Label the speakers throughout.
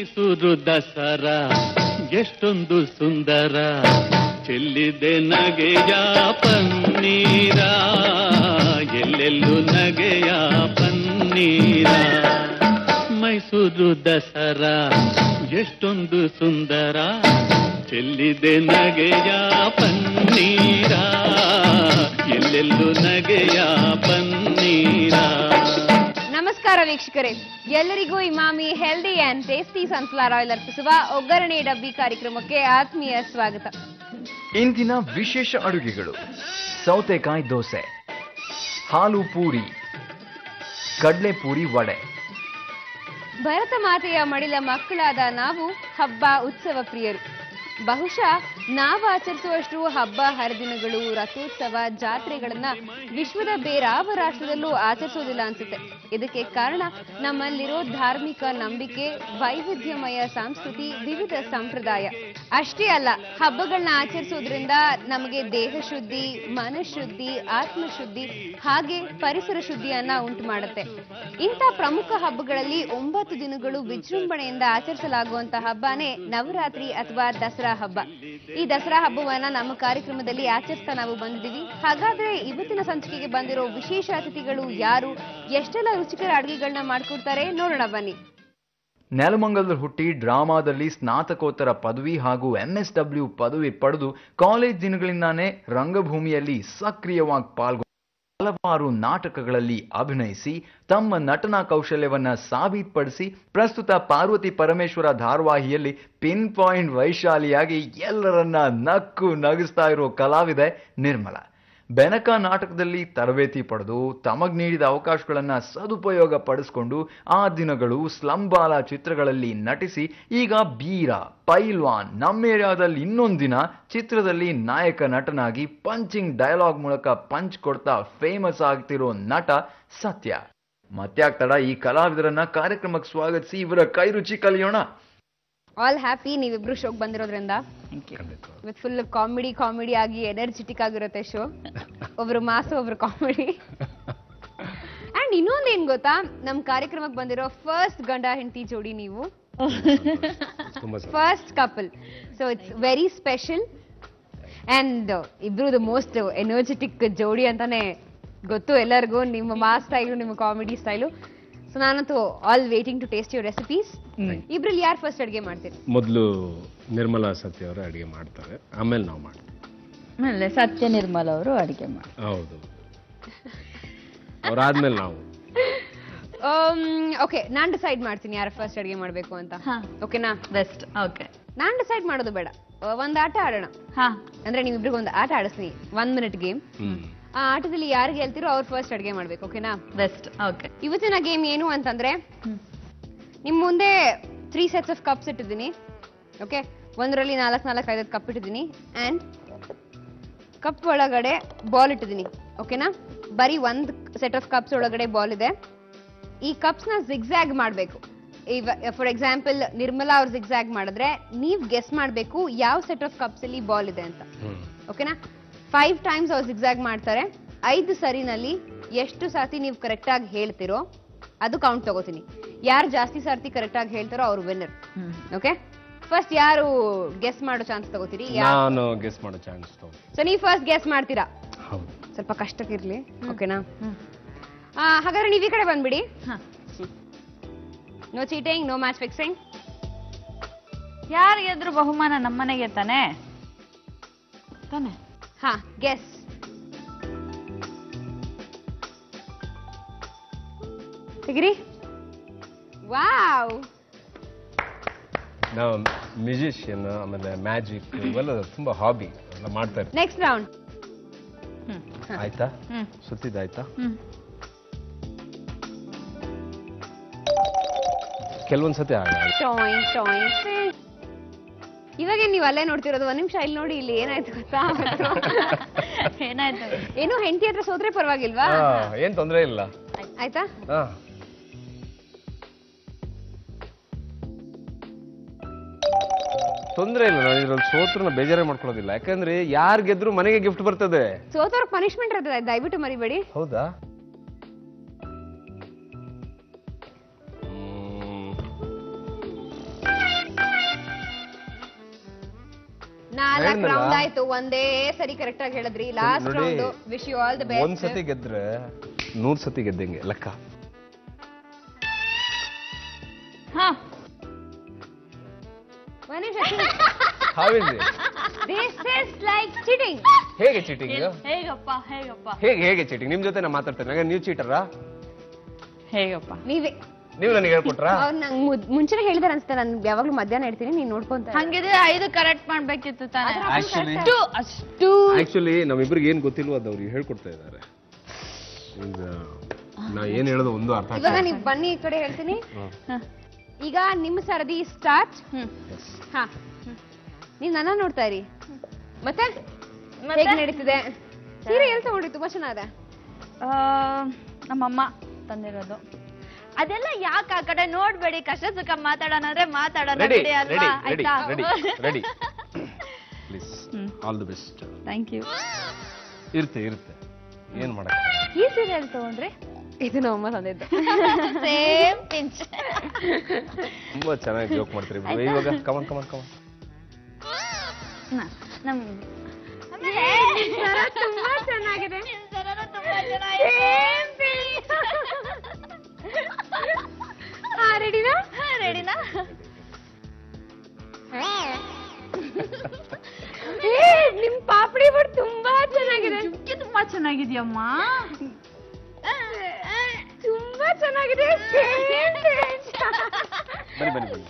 Speaker 1: ಮೈಸೂರು ದಸರಾ ಎಷ್ಟೊಂದು ಸುಂದರ ಚೆಲ್ಲಿದೆ ನಗೆಯ ಪನ್ನೀರ ಎಲ್ಲೆಲ್ಲೂ ನಗೆಯ ಪನ್ನೀರ ಮೈಸೂರು ದಸರಾ ಎಷ್ಟೊಂದು ಸುಂದರ ಚೆಲ್ಲಿದೆ ನಗೆಯ ಪನ್ನೀರ ಎಲ್ಲೆಲ್ಲೂ ನಗೆಯ ಪನ್ನೀರ
Speaker 2: ನಮಸ್ಕಾರ ವೀಕ್ಷಕರೇ ಎಲ್ಲರಿಗೂ Emami healthy and tasty sunflower oil ಅರ್ಪಿಸುವ ಒಗ್ಗರಣೆ ಡಬ್ಬಿ ಕಾರ್ಯಕ್ರಮಕ್ಕೆ ಆತ್ಮೀಯ ಸ್ವಾಗತ
Speaker 3: ಇಂದಿನ ವಿಶೇಷ ಅಡುಗೆಗಳು ಸೌತೆಕಾಯಿ ದೋಸೆ ಹಾಲು ಪೂರಿ ಕಡಲೆ ಪೂರಿ ವಡೆ
Speaker 2: ಭರತ ಮಾತೆಯ ಮಡಿಲ ಮಕ್ಕಳಾದ ನಾವು ಹಬ್ಬ ಉತ್ಸವ ಪ್ರಿಯರು ಬಹುಶಃ ನಾವು ಆಚರಿಸುವಷ್ಟು ಹಬ್ಬ ಹರಿದಿನಗಳು ರಥೋತ್ಸವ ಜಾತ್ರೆಗಳನ್ನ ವಿಶ್ವದ ಬೇರಾವ ರಾಷ್ಟ್ರದಲ್ಲೂ ಆಚರಿಸೋದಿಲ್ಲ ಅನ್ಸುತ್ತೆ ಇದಕ್ಕೆ ಕಾರಣ ನಮ್ಮಲ್ಲಿರೋ ಧಾರ್ಮಿಕ ನಂಬಿಕೆ ವೈವಿಧ್ಯಮಯ ಸಂಸ್ಕೃತಿ ವಿವಿಧ ಸಂಪ್ರದಾಯ ಅಷ್ಟೇ ಅಲ್ಲ ಹಬ್ಬಗಳನ್ನ ಆಚರಿಸೋದ್ರಿಂದ ನಮಗೆ ದೇಹ ಶುದ್ಧಿ ಮನಃಶುದ್ಧಿ ಆತ್ಮಶುದ್ಧಿ ಹಾಗೆ ಪರಿಸರ ಶುದ್ಧಿಯನ್ನ ಉಂಟು ಮಾಡುತ್ತೆ ಇಂಥ ಪ್ರಮುಖ ಹಬ್ಬಗಳಲ್ಲಿ ಒಂಬತ್ತು ದಿನಗಳು ವಿಜೃಂಭಣೆಯಿಂದ ಆಚರಿಸಲಾಗುವಂತ ಹಬ್ಬನೇ ನವರಾತ್ರಿ ಅಥವಾ ದಸರಾ ಹಬ್ಬ ಈ ದಸರಾ ಹಬ್ಬವನ್ನ ನಮ್ಮ ಕಾರ್ಯಕ್ರಮದಲ್ಲಿ ಆಚರಿಸ್ತಾ ನಾವು ಬಂದಿದ್ದೀವಿ ಹಾಗಾದ್ರೆ ಇವತ್ತಿನ ಸಂಚಿಕೆಗೆ ಬಂದಿರೋ ವಿಶೇಷ ಅತಿಥಿಗಳು ಯಾರು ಎಷ್ಟೆಲ್ಲ ರುಚಿಕರ ಅಡುಗೆಗಳನ್ನ ಮಾಡ್ಕೊಡ್ತಾರೆ ನೋಡೋಣ ಬನ್ನಿ
Speaker 3: ನೆಲಮಂಗಲದಲ್ಲಿ ಹುಟ್ಟಿ ಡ್ರಾಮಾದಲ್ಲಿ ಸ್ನಾತಕೋತ್ತರ ಪದವಿ ಹಾಗೂ ಎಂಎಸ್ ಡಬ್ಲ್ಯೂ ಪದವಿ ಪಡೆದು ಕಾಲೇಜ್ ದಿನಗಳಿಂದಾನೇ ರಂಗಭೂಮಿಯಲ್ಲಿ ಸಕ್ರಿಯವಾಗಿ ಪಾಲ್ಗೊಂಡು ಹಲವಾರು ನಾಟಕಗಳಲ್ಲಿ ಅಭಿನಯಿಸಿ ತಮ್ಮ ನಟನಾ ಕೌಶಲ್ಯವನ್ನ ಸಾಬೀತುಪಡಿಸಿ ಪ್ರಸ್ತುತ ಪಾರ್ವತಿ ಪರಮೇಶ್ವರ ಧಾರಾವಾಹಿಯಲ್ಲಿ ಪಿನ್ ಪಾಯಿಂಟ್ ವೈಶಾಲಿಯಾಗಿ ಎಲ್ಲರನ್ನ ನಕ್ಕು ನಗಿಸ್ತಾ ಇರೋ ಕಲಾವಿದೆ ನಿರ್ಮಲ ಬೆನಕ ನಾಟಕದಲ್ಲಿ ತರಬೇತಿ ಪಡೆದು ತಮಗ್ ನೀಡಿದ ಅವಕಾಶಗಳನ್ನ ಸದುಪಯೋಗ ಪಡಿಸಿಕೊಂಡು ಆ ದಿನಗಳು ಸ್ಲಂಬಾಲ ಚಿತ್ರಗಳಲ್ಲಿ ನಟಿಸಿ ಈಗ ಬೀರ ಪೈಲ್ವಾನ್ ನಮ್ಮ ಏರಿಯಾದಲ್ಲಿ ಇನ್ನೊಂದು ದಿನ ಚಿತ್ರದಲ್ಲಿ ನಾಯಕ ನಟನಾಗಿ ಪಂಚಿಂಗ್ ಡಯಲಾಗ್ ಮೂಲಕ ಪಂಚ್ ಕೊಡ್ತಾ ಫೇಮಸ್ ಆಗ್ತಿರೋ ನಟ ಸತ್ಯ ಮತ್ಯಾಕ್ ತಡ ಈ ಕಲಾವಿದರನ್ನ ಕಾರ್ಯಕ್ರಮಕ್ಕೆ ಸ್ವಾಗತಿಸಿ ಇವರ ಕೈ ರುಚಿ ಕಲಿಯೋಣ
Speaker 2: ಆಲ್ ಹ್ಯಾಪಿ ನೀವಿಬ್ರು ಶೋಕ್ ಬಂದಿರೋದ್ರಿಂದ ವಿತ್ ಫುಲ್ ಕಾಮಿಡಿ ಕಾಮಿಡಿ ಆಗಿ ಎನರ್ಜೆಟಿಕ್ ಆಗಿರುತ್ತೆ ಶೋ ಒಬ್ರು ಮಾಸ ಒಬ್ರು ಕಾಮಿಡಿ ಅಂಡ್ ಇನ್ನೊಂದ್ ಏನ್ ಗೊತ್ತಾ ನಮ್ ಕಾರ್ಯಕ್ರಮಕ್ಕೆ ಬಂದಿರೋ ಫಸ್ಟ್ ಗಂಡ ಹೆಂಡತಿ ಜೋಡಿ ನೀವು first couple so it's very special and ಇಬ್ರು ದ ಮೋಸ್ಟ್ ಎನರ್ಜೆಟಿಕ್ ಜೋಡಿ ಅಂತಾನೆ ಗೊತ್ತು ಎಲ್ಲರಿಗೂ ನಿಮ್ಮ ಮಾಸ್ ಸ್ಟೈಲು ನಿಮ್ಮ ಕಾಮಿಡಿ ಸ್ಟೈಲು ಸೊ ನಾನಂತೂ all waiting to taste your recipes ಇಬ್ರಲ್ಲಿ ಯಾರು ಫಸ್ಟ್ ಅಡುಗೆ ಮಾಡ್ತೀರಿ
Speaker 4: ಮೊದಲು ನಿರ್ಮಲಾ ಸತ್ಯ ಅವರು ಅಡುಗೆ ಮಾಡ್ತಾರೆ ಆಮೇಲೆ ನಾವು ಮಾಡ್ತೀವಿ
Speaker 5: ಆಮೇಲೆ ಸತ್ಯ ನಿರ್ಮಲ್ ಅವರು ಅಡಿಗೆ ಮಾಡಿ
Speaker 4: ಹೌದು ಅವ್ರಾದ್ಮೇಲೆ ನಾವು
Speaker 2: ಓಕೆ ನಾನ್ ಡಿಸೈಡ್ ಮಾಡ್ತೀನಿ ಯಾರು ಫಸ್ಟ್ ಅಡುಗೆ ಮಾಡಬೇಕು ಅಂತ
Speaker 5: ಹಾ.
Speaker 2: ಓಕೆನಾ
Speaker 5: ಬೆಸ್ಟ್ ಓಕೆ
Speaker 2: ನಾನ್ ಡಿಸೈಡ್ ಮಾಡೋದು ಬೇಡ ಆ, ಒಂದ್ ಆಟ ಆಡೋಣ
Speaker 5: ಹಾ
Speaker 2: ಅಂದ್ರೆ ನೀವಿಬ್ರಿಗೆ ಒಂದು ಆಟ ಆಡಿಸ್ತೀನಿ ಒನ್ ಮಿನಿಟ್ ಗೇಮ್
Speaker 4: ಹ್ಮ್
Speaker 2: ಆ ಆಟದಲ್ಲಿ ಯಾರು ಗೆಲ್ತಿರೋ ಅವ್ರು ಫಸ್ಟ್ ಅಡುಗೆ ಮಾಡ್ಬೇಕು ಓಕೆನಾ
Speaker 5: ಬೆಸ್ಟ್ ಓಕೆ
Speaker 2: ಇವತ್ತಿನ ಗೇಮ್ ಏನು ಅಂತಂದ್ರೆ ನಿಮ್ ಮುಂದೆ ತ್ರೀ ಸೆಟ್ಸ್ ಆಫ್ ಕಪ್ಸ್ ಇಟ್ಟಿದ್ದೀನಿ ಓಕೆ ಒಂದರಲ್ಲಿ ನಾಲ್ಕು ನಾಲ್ಕು ಐದತ್ತು ಕಪ್ ಇಟ್ಟಿದ್ದೀನಿ ಆ್ಯಂಡ್ ಕಪ್ ಒಳಗಡೆ ಬಾಲ್ ಇಟ್ಟಿದ್ದೀನಿ ಓಕೆನಾ ಬರೀ ಒಂದು ಸೆಟ್ ಆಫ್ ಕಪ್ಸ್ ಒಳಗಡೆ ಬಾಲ್ ಇದೆ ಈ ಕಪ್ಸ್ನ ಜಿಗ್ಜ್ಯಾಗ್ ಮಾಡಬೇಕು ಇವ ಫಾರ್ ಎಕ್ಸಾಂಪಲ್ ನಿರ್ಮಲಾ ಅವ್ರು ಜಿಗ್ಜ್ಯಾಗ್ ಮಾಡಿದ್ರೆ ನೀವು ಗೆಸ್ ಮಾಡಬೇಕು ಯಾವ ಸೆಟ್ ಆಫ್ ಕಪ್ಸ್ ಅಲ್ಲಿ ಬಾಲ್ ಇದೆ ಅಂತ
Speaker 4: ಹ್ಮ್
Speaker 2: ಓಕೆನಾ ಫೈವ್ ಟೈಮ್ಸ್ ಅವ್ರು ಜಿಗ್ಜ್ಯಾಗ್ ಮಾಡ್ತಾರೆ ಐದು ಸರಿನಲ್ಲಿ ಎಷ್ಟು ಸರ್ತಿ ನೀವು ಕರೆಕ್ಟಾಗಿ ಹೇಳ್ತಿರೋ ಅದು ಕೌಂಟ್ ತಗೋತೀನಿ ಯಾರು ಜಾಸ್ತಿ ಸರ್ತಿ ಕರೆಕ್ಟಾಗಿ ಹೇಳ್ತಾರೋ ಅವ್ರು ವಿನ್ನರ್ ಓಕೆ ಫಸ್ಟ್ ಯಾರು ಗೆಸ್ ಮಾಡೋ ಚಾನ್ಸ್ ತಗೋತೀರಿ
Speaker 4: ನಾನು ಗೆಸ್ ಮಾಡೋ ಚಾನ್ಸ್ ತಗೋ
Speaker 2: ಸೊ ನೀವು ಫಸ್ಟ್ ಗೆಸ್ ಮಾಡ್ತೀರಾ
Speaker 4: ಹೌದು
Speaker 2: ಸ್ವಲ್ಪ ಕಷ್ಟಕ್ಕಿರ್ಲಿ ಓಕೆನಾ ಆ, ಹಾಗಾದ್ರೆ ನೀವು ಈ ಕಡೆ ಬಂದ್ಬಿಡಿ
Speaker 5: ಹಾ
Speaker 2: no cheating no match fixing
Speaker 5: ಯಾರು ಗೆದ್ರು ಬಹುಮಾನ ನಮ್ಮನೆಗೆ ತಾನೆ ತಾನೆ
Speaker 2: ಹಾ ಗೆಸ್ ತೆಗಿರಿ ವಾವ್
Speaker 4: ನಾವು ಮ್ಯೂಸಿಷಿಯನ್ ಆಮೇಲೆ ಮ್ಯಾಜಿಕ್ ಇವೆಲ್ಲ ತುಂಬಾ ಹಾಬಿ ಎಲ್ಲ ಮಾಡ್ತಾ ಇರ್ತೀವಿ
Speaker 2: ನೆಕ್ಸ್ಟ್ ರೌಂಡ್
Speaker 5: ಹ್ಮ್
Speaker 4: ಆಯ್ತಾ
Speaker 5: ಹ್ಮ್
Speaker 4: ಸುತ್ತಿದ್ದಾಯ್ತಾ
Speaker 5: ಹ್ಮ್
Speaker 4: ಕೆಲವೊಂದ್ಸತಿ ಆಗಲ್ಲ
Speaker 2: ಟಾಯಿಂಗ್ ಟಾಯಿಂಗ್ ಇವಾಗ ನೀವು ಅಲ್ಲೇ ನೋಡ್ತಿರೋದು ಒಂದ್ ನಿಮಿಷ ಇಲ್ಲಿ ನೋಡಿ ಇಲ್ಲಿ ಏನಾಯ್ತು ಗೊತ್ತಾ
Speaker 5: ಏನಾಯ್ತು
Speaker 2: ಏನೋ ಹೆಂಡತಿ ಹತ್ರ ಸೋತ್ರೆ ಪರವಾಗಿಲ್ವಾ
Speaker 4: ಹಾ, ಏನ್ ತೊಂದ್ರೆ ಇಲ್ಲ
Speaker 2: ಆಯ್ತಾ
Speaker 4: ಹಾ ತೊಂದ್ರೆ ಇಲ್ಲ ನಾನು ಇದ್ರಲ್ಲಿ ಸೋತ್ರನ ಬೇಜಾರೇ ಮಾಡ್ಕೊಳ್ಳೋದಿಲ್ಲ ಯಾಕಂದ್ರೆ ಯಾರ್ ಗೆದ್ರು ಮನೆಗೆ ಗಿಫ್ಟ್ ಬರ್ತದೆ
Speaker 2: ಸೋತವ್ರಿಗೆ ಪನಿಷ್ಮೆಂಟ್ ಇರ್ತದೆ ದಯವಿಟ್ಟು ಮರಿಬೇಡಿ
Speaker 4: ಹೌದಾ
Speaker 2: ನಾಲ್ಕು
Speaker 4: ಹೇಳಿದ್ನಲ್ಲ?
Speaker 2: ರೌಂಡ್ ಆಯ್ತು ಒಂದೇ ಸರಿ ಕರೆಕ್ಟ್ ಆಗಿ ಹೇಳಿದ್ರಿ ಲಾಸ್ಟ್
Speaker 4: ನೋಡಿ,
Speaker 2: round wish you all the
Speaker 4: ಒಂದ್
Speaker 2: ಬೆಸ್ಟ್
Speaker 4: ಸತಿ ಗೆದ್ರೆ ನೂರ್ ಸತಿ ಗೆದ್ದಂಗೆ ಲೆಕ್ಕ
Speaker 5: ಹಾ
Speaker 2: ದಿಸ್ ಇಸ್ ಲೈಕ್ ಚೀಟಿಂಗ್
Speaker 4: ಹೇಗೆ ಚೀಟಿಂಗ್
Speaker 5: ಹೇಗಪ್ಪ ಹೇಗಪ್ಪ
Speaker 4: ಹೇಗೆ ಹೇಗೆ ಚೀಟಿಂಗ್ ನಿಮ್ ಜೊತೆ ನಾ ಮಾತಾಡ್ತೇನೆ ನಂಗೆ ನೀವು ಚೀಟರಾ
Speaker 5: ಹೇಗಪ್ಪ
Speaker 2: ನೀವೇ
Speaker 4: ನೀವು ನನಗೆ ಹೇಳ್ಕೊಟ್ರಾ
Speaker 2: ಅವ್ರು ನಂಗೆ ಮುಂಚೆನೆ ಹೇಳಿದಾರೆ ಅನ್ಸುತ್ತೆ ನಾನು ಯಾವಾಗ್ಲೂ ಮಧ್ಯಾಹ್ನ ಹೇಳ್ತೀನಿ ನೀನ್ ನೋಡ್ಕೊಂತ ಇರು.
Speaker 5: ಹಂಗಿದ್ರೆ ಐದು ಕರೆಕ್ಟ್ ಮಾಡ್ಬೇಕಿತ್ತು ತಾನೇ
Speaker 4: ಆಕ್ಚುಲಿ
Speaker 5: ಅಷ್ಟು ಅಷ್ಟು
Speaker 4: ಆಕ್ಚುಲಿ ನಮ್ಮಿಬ್ರಿಗೆ ಏನ್ ಗೊತ್ತಿಲ್ವೋ ಅದು ಅವ್ರಿಗೆ ಹೇಳ್ಕೊಡ್ತಾ ಇದ್ದಾರೆ ಈಗ ನಾ ಏನ್ ಹೇಳೋದು ಒಂದು ಅರ್ಥ
Speaker 2: ಇವಾಗ
Speaker 4: ಆಗ್ತಿಲ್ಲ.
Speaker 2: ನೀವ್ ಬನ್ನಿ ಈ ಕಡೆ ಹೇಳ್ತೀನಿ
Speaker 5: ಹ.
Speaker 2: ಈಗ ನಿಮ್ಮ ಸರದಿ ಸ್ಟಾರ್ಟ್
Speaker 5: ಹ್ಮ್
Speaker 2: ಹಾ ನೀವ್ ನನ್ನ ನೋಡ್ತಾ ಇರಿ ಮತ್ತೆ
Speaker 5: ಮತ್ತೆ?
Speaker 2: ಹೇಗ್ ನಡೀತಿದೆ ಸೀರೆ ಎಲ್ಲಿ ತಗೊಂಡ್ರಿ ತುಂಬಾ ಚೆನ್ನಾಗಿದೆ
Speaker 5: ಆ, ನಮ್ಮಮ್ಮ ತಂದಿರೋದು ಅದೆಲ್ಲ ಯಾಕೆ ಆ ಕಡೆ ನೋಡ್ಬೇಡಿ ಕಷ್ಟ ಸುಖ ಮಾತಾಡೋಣ ಅಂದ್ರೆ ಮಾತಾಡೋಣ
Speaker 4: ರೆಡಿ
Speaker 5: ಬಿಡಿ
Speaker 4: ರೆಡಿ
Speaker 5: ಅಲ್ವಾ
Speaker 4: ರೆಡಿ
Speaker 5: ಆಯ್ತಾ
Speaker 4: ready ready please
Speaker 5: hmm.
Speaker 4: All the best
Speaker 5: thank you
Speaker 4: ಇರುತ್ತೆ ಇರುತ್ತೆ ಏನ್ ಮಾಡಕ್
Speaker 5: ಈ ಸೀರೆ ಎಲ್ಲಿ ತಗೊಂಡ್ರಿ
Speaker 2: ಇದು ನಮ್ಮಮ್ಮ ತಂದಿದ್ದು
Speaker 5: ಸೇಮ್ ಪಿಂಚ್
Speaker 4: ತುಂಬಾ ಚೆನ್ನಾಗಿ ಜೋಕ್ ಮಾಡ್ತೀರಿ ಬಿಡು. ಇವಾಗ ಕಮನ್ ಕಮನ್ ಕಮನ್
Speaker 5: ನಮ್
Speaker 2: ತುಂಬಾ ಚೆನ್ನಾಗಿದೆ
Speaker 5: ತುಂಬಾ ಚೆನ್ನಾಗಿದೆ
Speaker 2: ಹಾ ರೆಡಿನಾ
Speaker 5: ರೆಡಿನಾ
Speaker 2: ಏ ನಿಮ್ ಪಾಪಡಿ ಬಟ್ ತುಂಬಾ ಚೆನ್ನಾಗಿದೆ
Speaker 5: ಚುಕ್ಕಿ ತುಂಬಾ ಚೆನ್ನಾಗಿದ್ಯಮ್ಮ
Speaker 2: ತುಂಬಾ ಚೆನ್ನಾಗಿದೆ Same page.
Speaker 4: ಬನ್ನಿ ಬನ್ನಿ ಬನ್ನಿ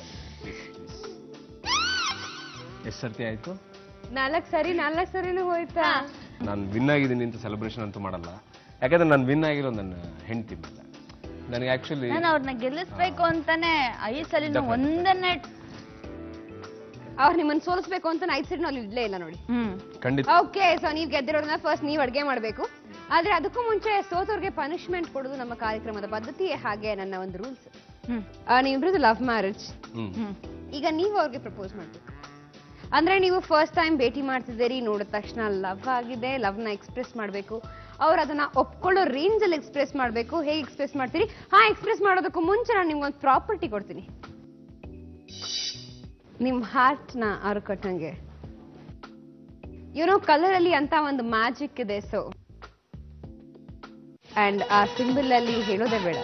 Speaker 4: ಎಷ್ಟು ಸರ್ತಿ ಆಯ್ತು
Speaker 2: ನಾಲ್ಕ್ ಸರಿ ನಾಲ್ಕ್ ಸರಿನೂ ಹೋಯ್ತಾ
Speaker 4: ನಾನು ವಿನ್ ಆಗಿದ್ದೀನಿ ಅಂತ ಸೆಲೆಬ್ರೇಷನ್ ಅಂತೂ ಮಾಡಲ್ಲ ಯಾಕಂದ್ರೆ ನಾನು ವಿನ್ ಆಗಿರೋ ನನ್ನ ಹೆಂಡತಿ ಮೇಲೆ ನನಗೆ ಆಕ್ಚುಲಿ
Speaker 5: ನಾನು ಅವ್ರನ್ನ ಗೆಲ್ಲಿಸ್ಬೇಕು ಅಂತಾನೆ ಐದ್ ಸಲಿನೂ ಒಂದನ್ನೇ
Speaker 2: ಅವ್ರು ನಿಮ್ಮನ್ನ ಸೋಲಿಸ್ಬೇಕು ಅಂತ ಐದ್ ಸರಿ ಅಲ್ಲಿ ಇಡ್ಲೇ ಇಲ್ಲ ನೋಡಿ
Speaker 5: ಹ್ಮ್
Speaker 4: ಖಂಡಿತ
Speaker 2: ಓಕೆ ಸೊ ನೀವ್ ಗೆದ್ದಿರೋದನ್ನ ಫಸ್ಟ್ ನೀವ್ ಅಡ್ಗೆ ಮಾಡ್ಬೇಕು ಆದ್ರೆ ಅದಕ್ಕೂ ಮುಂಚೆ ಸೋತವ್ರಿಗೆ ಪನಿಷ್ಮೆಂಟ್ ಕೊಡೋದು ನಮ್ಮ ಕಾರ್ಯಕ್ರಮದ ಪದ್ಧತಿ ಹಾಗೆ ನನ್ನ ಒಂದು ರೂಲ್ಸ್
Speaker 5: ಹ್ಮ್
Speaker 2: ನೀವಿಬ್ರದ್ದು ಲವ್ ಮ್ಯಾರೇಜ್
Speaker 4: ಹ್ಮ್
Speaker 5: ಹ್ಮ್
Speaker 2: ಈಗ ನೀವು ಅವ್ರಿಗೆ ಪ್ರಪೋಸ್ ಮಾಡ್ಬೇಕು ಅಂದ್ರೆ ನೀವು ಫಸ್ಟ್ ಟೈಮ್ ಭೇಟಿ ಮಾಡ್ತಿದ್ದೀರಿ ನೋಡಿದ ತಕ್ಷಣ ಲವ್ ಆಗಿದೆ ಲವ್ನ ಎಕ್ಸ್ಪ್ರೆಸ್ ಮಾಡಬೇಕು ಅವ್ರು ಅದನ್ನ ಒಪ್ಕೊಳ್ಳೋ ರೇಂಜ್ ಅಲ್ಲಿ ಎಕ್ಸ್ಪ್ರೆಸ್ ಮಾಡಬೇಕು ಹೇಗೆ ಎಕ್ಸ್ಪ್ರೆಸ್ ಮಾಡ್ತೀರಿ ಹಾ ಎಕ್ಸ್ಪ್ರೆಸ್ ಮಾಡೋದಕ್ಕೂ ಮುಂಚೆ ನಾನು ನಿಮ್ಗೊಂದು ಪ್ರಾಪರ್ಟಿ ಕೊಡ್ತೀನಿ ನಿಮ್ ಹಾರ್ಟ್ ನ ಅವ್ರು ಕೊಟ್ಟಂಗೆ ಏನೋ ಕಲರ್ ಅಲ್ಲಿ ಅಂತ ಒಂದು ಮ್ಯಾಜಿಕ್ ಇದೆ ಸೊ ಅಂಡ್ ಆ ಸಿಂಬಲ್ ಅಲ್ಲಿ ಹೇಳೋದೇ ಬೇಡ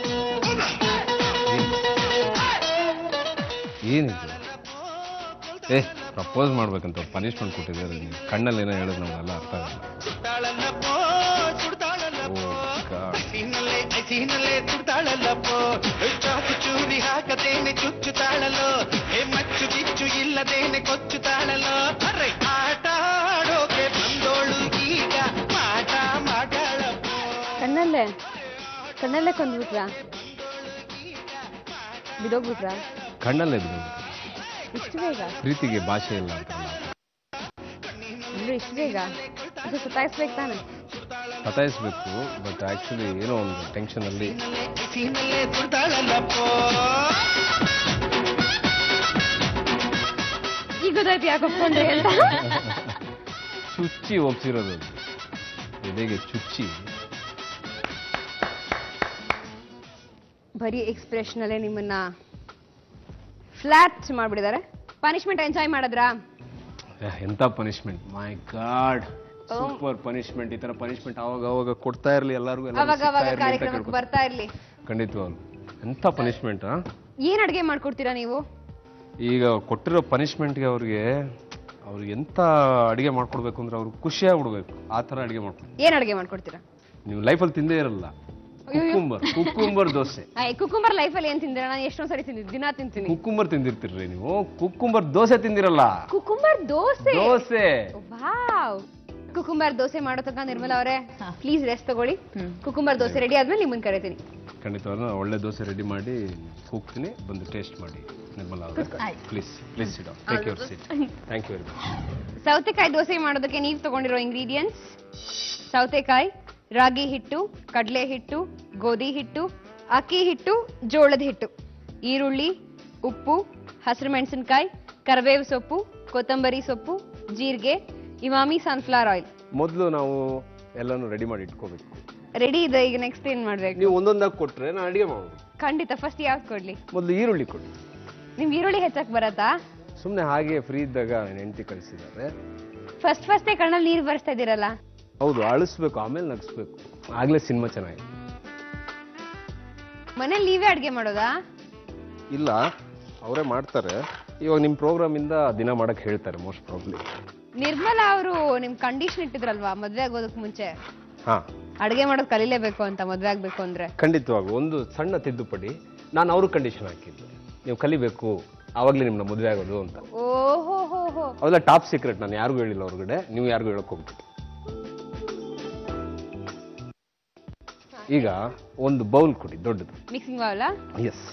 Speaker 4: ಏನಿದು ಏ ಪ್ರಪೋಸ್ ಮಾಡ್ಬೇಕಂತ ಪನಿಷ್ಮೆಂಟ್ ಕೊಟ್ಟಿದ್ದಾರೆ ನೀವು ಕಣ್ಣಲ್ಲಿ ಏನೋ ಹೇಳಿದ್ರೆ ನಮಗೆಲ್ಲ ಅರ್ಥ ಆಗಲ್ಲ ಓ ಗಾಡ್
Speaker 6: ಐಸಿನಲ್ಲೇ ಐಸಿನಲ್ಲೇ ತುಡ್ತಾಳಲ್ಲಪ್ಪೋ ಚಾಕು ಚೂರಿ ಹಾಕದೇನೆ ಚುಚ್ಚುತ್ತಾಳಲ್ಲೋ ಹೇ ಮಚ್ಚು ಕಿಚ್ಚು ಇಲ್ಲದೇನೆ ಕೊಚ್ಚುತ್ತಾಳಲ್ಲೋ ಅರೆ ಆಟ ಆಡೋಕೆ ಬಂದೋಳು ಈಗ ಮಾಟ ಮಾಡಾಳಪ್ಪೋ
Speaker 2: ಕಣ್ಣಲ್ಲೇ ಕಣ್ಣಲ್ಲೇ ಕೊಂದ್ಬಿಟ್ರಾ ಬಿದೋಗ್ಬಿಟ್ರಾ
Speaker 4: ಕಣ್ಣಲ್ಲೇ ಬಿಡು
Speaker 2: ಇಷ್ಟು ಬೇಗ
Speaker 4: ಪ್ರೀತಿಗೆ ಭಾಷೆ ಇಲ್ಲ ಅಂತ
Speaker 2: ಅಂದ್ರೆ ಇಷ್ಟು ಬೇಗ ಅದು ಸತಾಯಿಸ್ಬೇಕು ತಾನೆ
Speaker 4: ಸತಾಯಿಸ್ಬೇಕು ಬಟ್ ಆಕ್ಚುಲಿ ಏನೋ ಒಂದು ಟೆನ್ಷನ್ ಅಲ್ಲಿ
Speaker 6: ಐಸಿನಲ್ಲೇ ತುಡ್ತಾಳಲ್ಲಪ್ಪೋ
Speaker 2: ಈಗ ಗೊತ್ತಾಯ್ತು ಯಾಕೆ ಒಪ್ಕೊಂಡ್ರಿ ಅಂತ
Speaker 4: ಚುಚ್ಚಿ ಒಪ್ಸಿರೋದು ಅದು. ಎದೆಗೆ ಚುಚ್ಚಿ
Speaker 2: ಬರೀ ಎಕ್ಸ್ಪ್ರೆಷನ್ ಅಲ್ಲೇ ನಿಮ್ಮನ್ನ ಫ್ಲಾಟ್ ಮಾಡ್ಬಿಡಿದಾರೆ ಪನಿಷ್ಮೆಂಟ್ ಎಂಜಾಯ್ ಮಾಡಿದ್ರಾ
Speaker 4: ಆಹ್, ಎಂತ punishment my god super punishment ಈ ತರ ಪನಿಷ್ಮೆಂಟ್ ಅವಾಗ ಅವಾಗ ಕೊಡ್ತಾ ಇರ್ಲಿ ಎಲ್ಲರಿಗೂ ಎಲ್ಲರಿಗೂ
Speaker 2: ಅವಾಗ
Speaker 4: ಸಿಗ್ತಾ
Speaker 2: ಅವಾಗ
Speaker 4: ಇರ್ಲಿ ಅಂತ
Speaker 2: ಕಾರ್ಯಕ್ರಮಕ್ಕೆ
Speaker 4: ಕೇಳ್ಕೊತೀನಿ.
Speaker 2: ಬರ್ತಾ ಇರ್ಲಿ
Speaker 4: ಖಂಡಿತವಾಗ್ಲು ಎಂತ ಪನಿಷ್ಮೆಂಟ್
Speaker 2: ಏನ್ ಅಡ್ಗೆ ಮಾಡ್ಕೊಡ್ತೀರಾ ನೀವು
Speaker 4: ಈಗ ಕೊಟ್ಟಿರೋ ಪನಿಷ್ಮೆಂಟ್ಗೆ ಅವ್ರಿಗೆ ಅವ್ರಿಗೆ ಎಂತ ಅಡಿಗೆ ಮಾಡ್ಕೊಡ್ಬೇಕು ಅಂದ್ರೆ ಅವ್ರಿಗೆ ಖುಷಿ ಆಗ್ಬಿಡ್ಬೇಕು ಆ ತರ ಅಡಿಗೆ ಮಾಡ್ಕೊಡ್ಬೇಕು
Speaker 2: ಏನ್ ಅಡ್ಗೆ ಮಾಡ್ಕೊಡ್ತೀರಾ
Speaker 4: ನೀವು ಲೈಫಲ್ಲಿ ತಿಂದೇ ಇರಲ್ಲ cucumber cucumber dosa
Speaker 2: cucumber life ಅಲ್ಲಿ ಏನ್ ತಿಂದಿರ ನಾನು ಎಷ್ಟೊಂದ್ ಸರಿ ತಿಂದಿದ್ದು ದಿನ ತಿಂತೀನಿ
Speaker 4: ಕುಕ್ಕುಂಬರ್ ತಿಂದಿರ್ತೀರ್ರಿ ನೀವು ಕುಕ್ಕುಂಬರ್ ದೋಸೆ ತಿಂದಿರಲ್ಲ
Speaker 2: cucumber dosa
Speaker 4: dosa
Speaker 2: wow cucumber dosa ಮಾಡೋ ತನಕ ನಿರ್ಮಲಾ ಅವರೇ
Speaker 5: ಹಾ.
Speaker 2: ಪ್ಲೀಸ್ ರೆಸ್ಟ್ ತಗೊಳ್ಳಿ ಕುಕುಂಬರ್ ದೋಸೆ ರೆಡಿ ಆದ್ಮೇಲೆ ನಿಮ್ಮನ್ನ ಕರಿತೀನಿ
Speaker 4: ಖಂಡಿತವಾಗ್ಲೂ ಒಳ್ಳೆ ದೋಸೆ ರೆಡಿ ಮಾಡಿ ಹೋಗ್ತೀನಿ ಬಂದು ಟೇಸ್ಟ್ ಮಾಡಿ ನಿರ್ಮಲಾ ಅವರೇ
Speaker 5: ಆಯ್ತು.
Speaker 4: Please please sit take your seat thank you very much
Speaker 2: ಸೌತೆಕಾಯಿ ದೋಸೆ ಮಾಡೋದಕ್ಕೆ ನೀವು ತಗೊಂಡಿರೋ ಇಂಗ್ರೀಡಿಯೆಂಟ್ಸ್ ಸೌತೆಕಾಯಿ ರಾಗಿ ಹಿಟ್ಟು ಕಡಲೆ ಹಿಟ್ಟು ಗೋಧಿ ಹಿಟ್ಟು ಅಕ್ಕಿ ಹಿಟ್ಟು ಜೋಳದ ಹಿಟ್ಟು ಈರುಳ್ಳಿ ಉಪ್ಪು ಹಸಿರು ಮೆಣಸಿನಕಾಯಿ ಕರಿಬೇವು ಸೊಪ್ಪು ಕೊತ್ತಂಬರಿ ಸೊಪ್ಪು ಜೀರಿಗೆ ಇಮಾಮಿ ಸನ್ಫ್ಲವರ್ ಆಯಿಲ್
Speaker 4: ಮೊದಲು ನಾವು ಎಲ್ಲಾನು ರೆಡಿ ಮಾಡಿ ಇಟ್ಕೋಬೇಕು
Speaker 2: ರೆಡಿ ಇದೆ ಈಗ ನೆಕ್ಸ್ಟ್ ಏನ್ ಮಾಡ್ಬೇಕು
Speaker 4: ನೀವು ಒಂದೊಂದಾಗಿ ಕೊಟ್ರೆ ನಾನು ಅಡಿಗೆ ಮಾಡೋದು
Speaker 2: ಖಂಡಿತ ಫಸ್ಟ್ ಯಾವ್ದು ಕೊಡ್ಲಿ
Speaker 4: ಮೊದಲು ಈರುಳ್ಳಿ ಕೊಡಿ
Speaker 2: ನಿಮ್ ಈರುಳ್ಳಿ ಹೆಚ್ಚಕ್ ಬರತ್ತಾ
Speaker 4: ಸುಮ್ಮನೆ ಹಾಗೆ ಫ್ರೀ ಇದ್ದಾಗ ನನ್ನ ಹೆಂಡತಿ ಕಳಿಸಿದ್ದಾರೆ
Speaker 2: ಫಸ್ಟ್ ಫಸ್ಟೇ ಕಣ್ಣಲ್ಲಿ ನೀರು ಬರ್ಸ್ತಾ ಇದ್ದೀರಲ್ಲ
Speaker 4: ಹೌದು ಅಳಿಸ್ಬೇಕು ಆಮೇಲೆ ನಗಿಸ್ಬೇಕು ಆಗ್ಲೇ ಸಿನಿಮಾ ಚೆನ್ನಾಗಿದೆ
Speaker 2: ಮನೇಲಿ ನೀವೇ ಅಡ್ಗೆ ಮಾಡೋದಾ
Speaker 4: ಇಲ್ಲ ಅವರೇ ಮಾಡ್ತಾರೆ ಇವಾಗ ನಿಮ್ಮ ಪ್ರೋಗ್ರಾಮಿಂದ ದಿನ ಮಾಡಕ್ ಹೇಳ್ತಾರೆ ಮೋಸ್ಟ್ ಪ್ರಾಬ್ಲಿ
Speaker 2: ನಿರ್ಮಲಾ ಅವರು ನಿಮ್ ಕಂಡೀಷನ್ ಇಟ್ಟಿದ್ರಲ್ವಾ ಮದ್ವೆ ಆಗೋದಕ್ ಮುಂಚೆ
Speaker 4: ಹಾ
Speaker 2: ಅಡ್ಗೆ ಮಾಡೋದ್ ಕಲೀಲೇಬೇಕು ಅಂತ ಮದ್ವೆ ಆಗ್ಬೇಕು ಅಂದ್ರೆ
Speaker 4: ಖಂಡಿತವಾಗ್ಲು ಒಂದು ಸಣ್ಣ ತಿದ್ದುಪಡಿ ನಾನು ಅವ್ರ ಕಂಡೀಷನ್ ಹಾಕಿದ್ದು ನೀವು ಕಲಿಬೇಕು ಆವಾಗಲೇ ನಿಮ್ಮನ್ನ ಮದುವೆ ಆಗೋದು ಅಂತ
Speaker 2: ಓಹೋ ಹೋ ಹೋ
Speaker 4: ಅವೆಲ್ಲ ಟಾಪ್ ಸೀಕ್ರೆಟ್ ನಾನು ಯಾರಿಗೂ ಹೇಳಿಲ್ಲ ಹೊರಗಡೆ ನೀವು ಯಾರಿಗೂ ಹೇಳಕ್ ಹೋಗ್ಬಿಟ್ಟು ಈಗ ಒಂದು ಬೌಲ್ ಕೊಡಿ ದೊಡ್ಡದು
Speaker 2: ಮಿಕ್ಸಿಂಗ್ ಬೌಲ
Speaker 4: ಎಸ್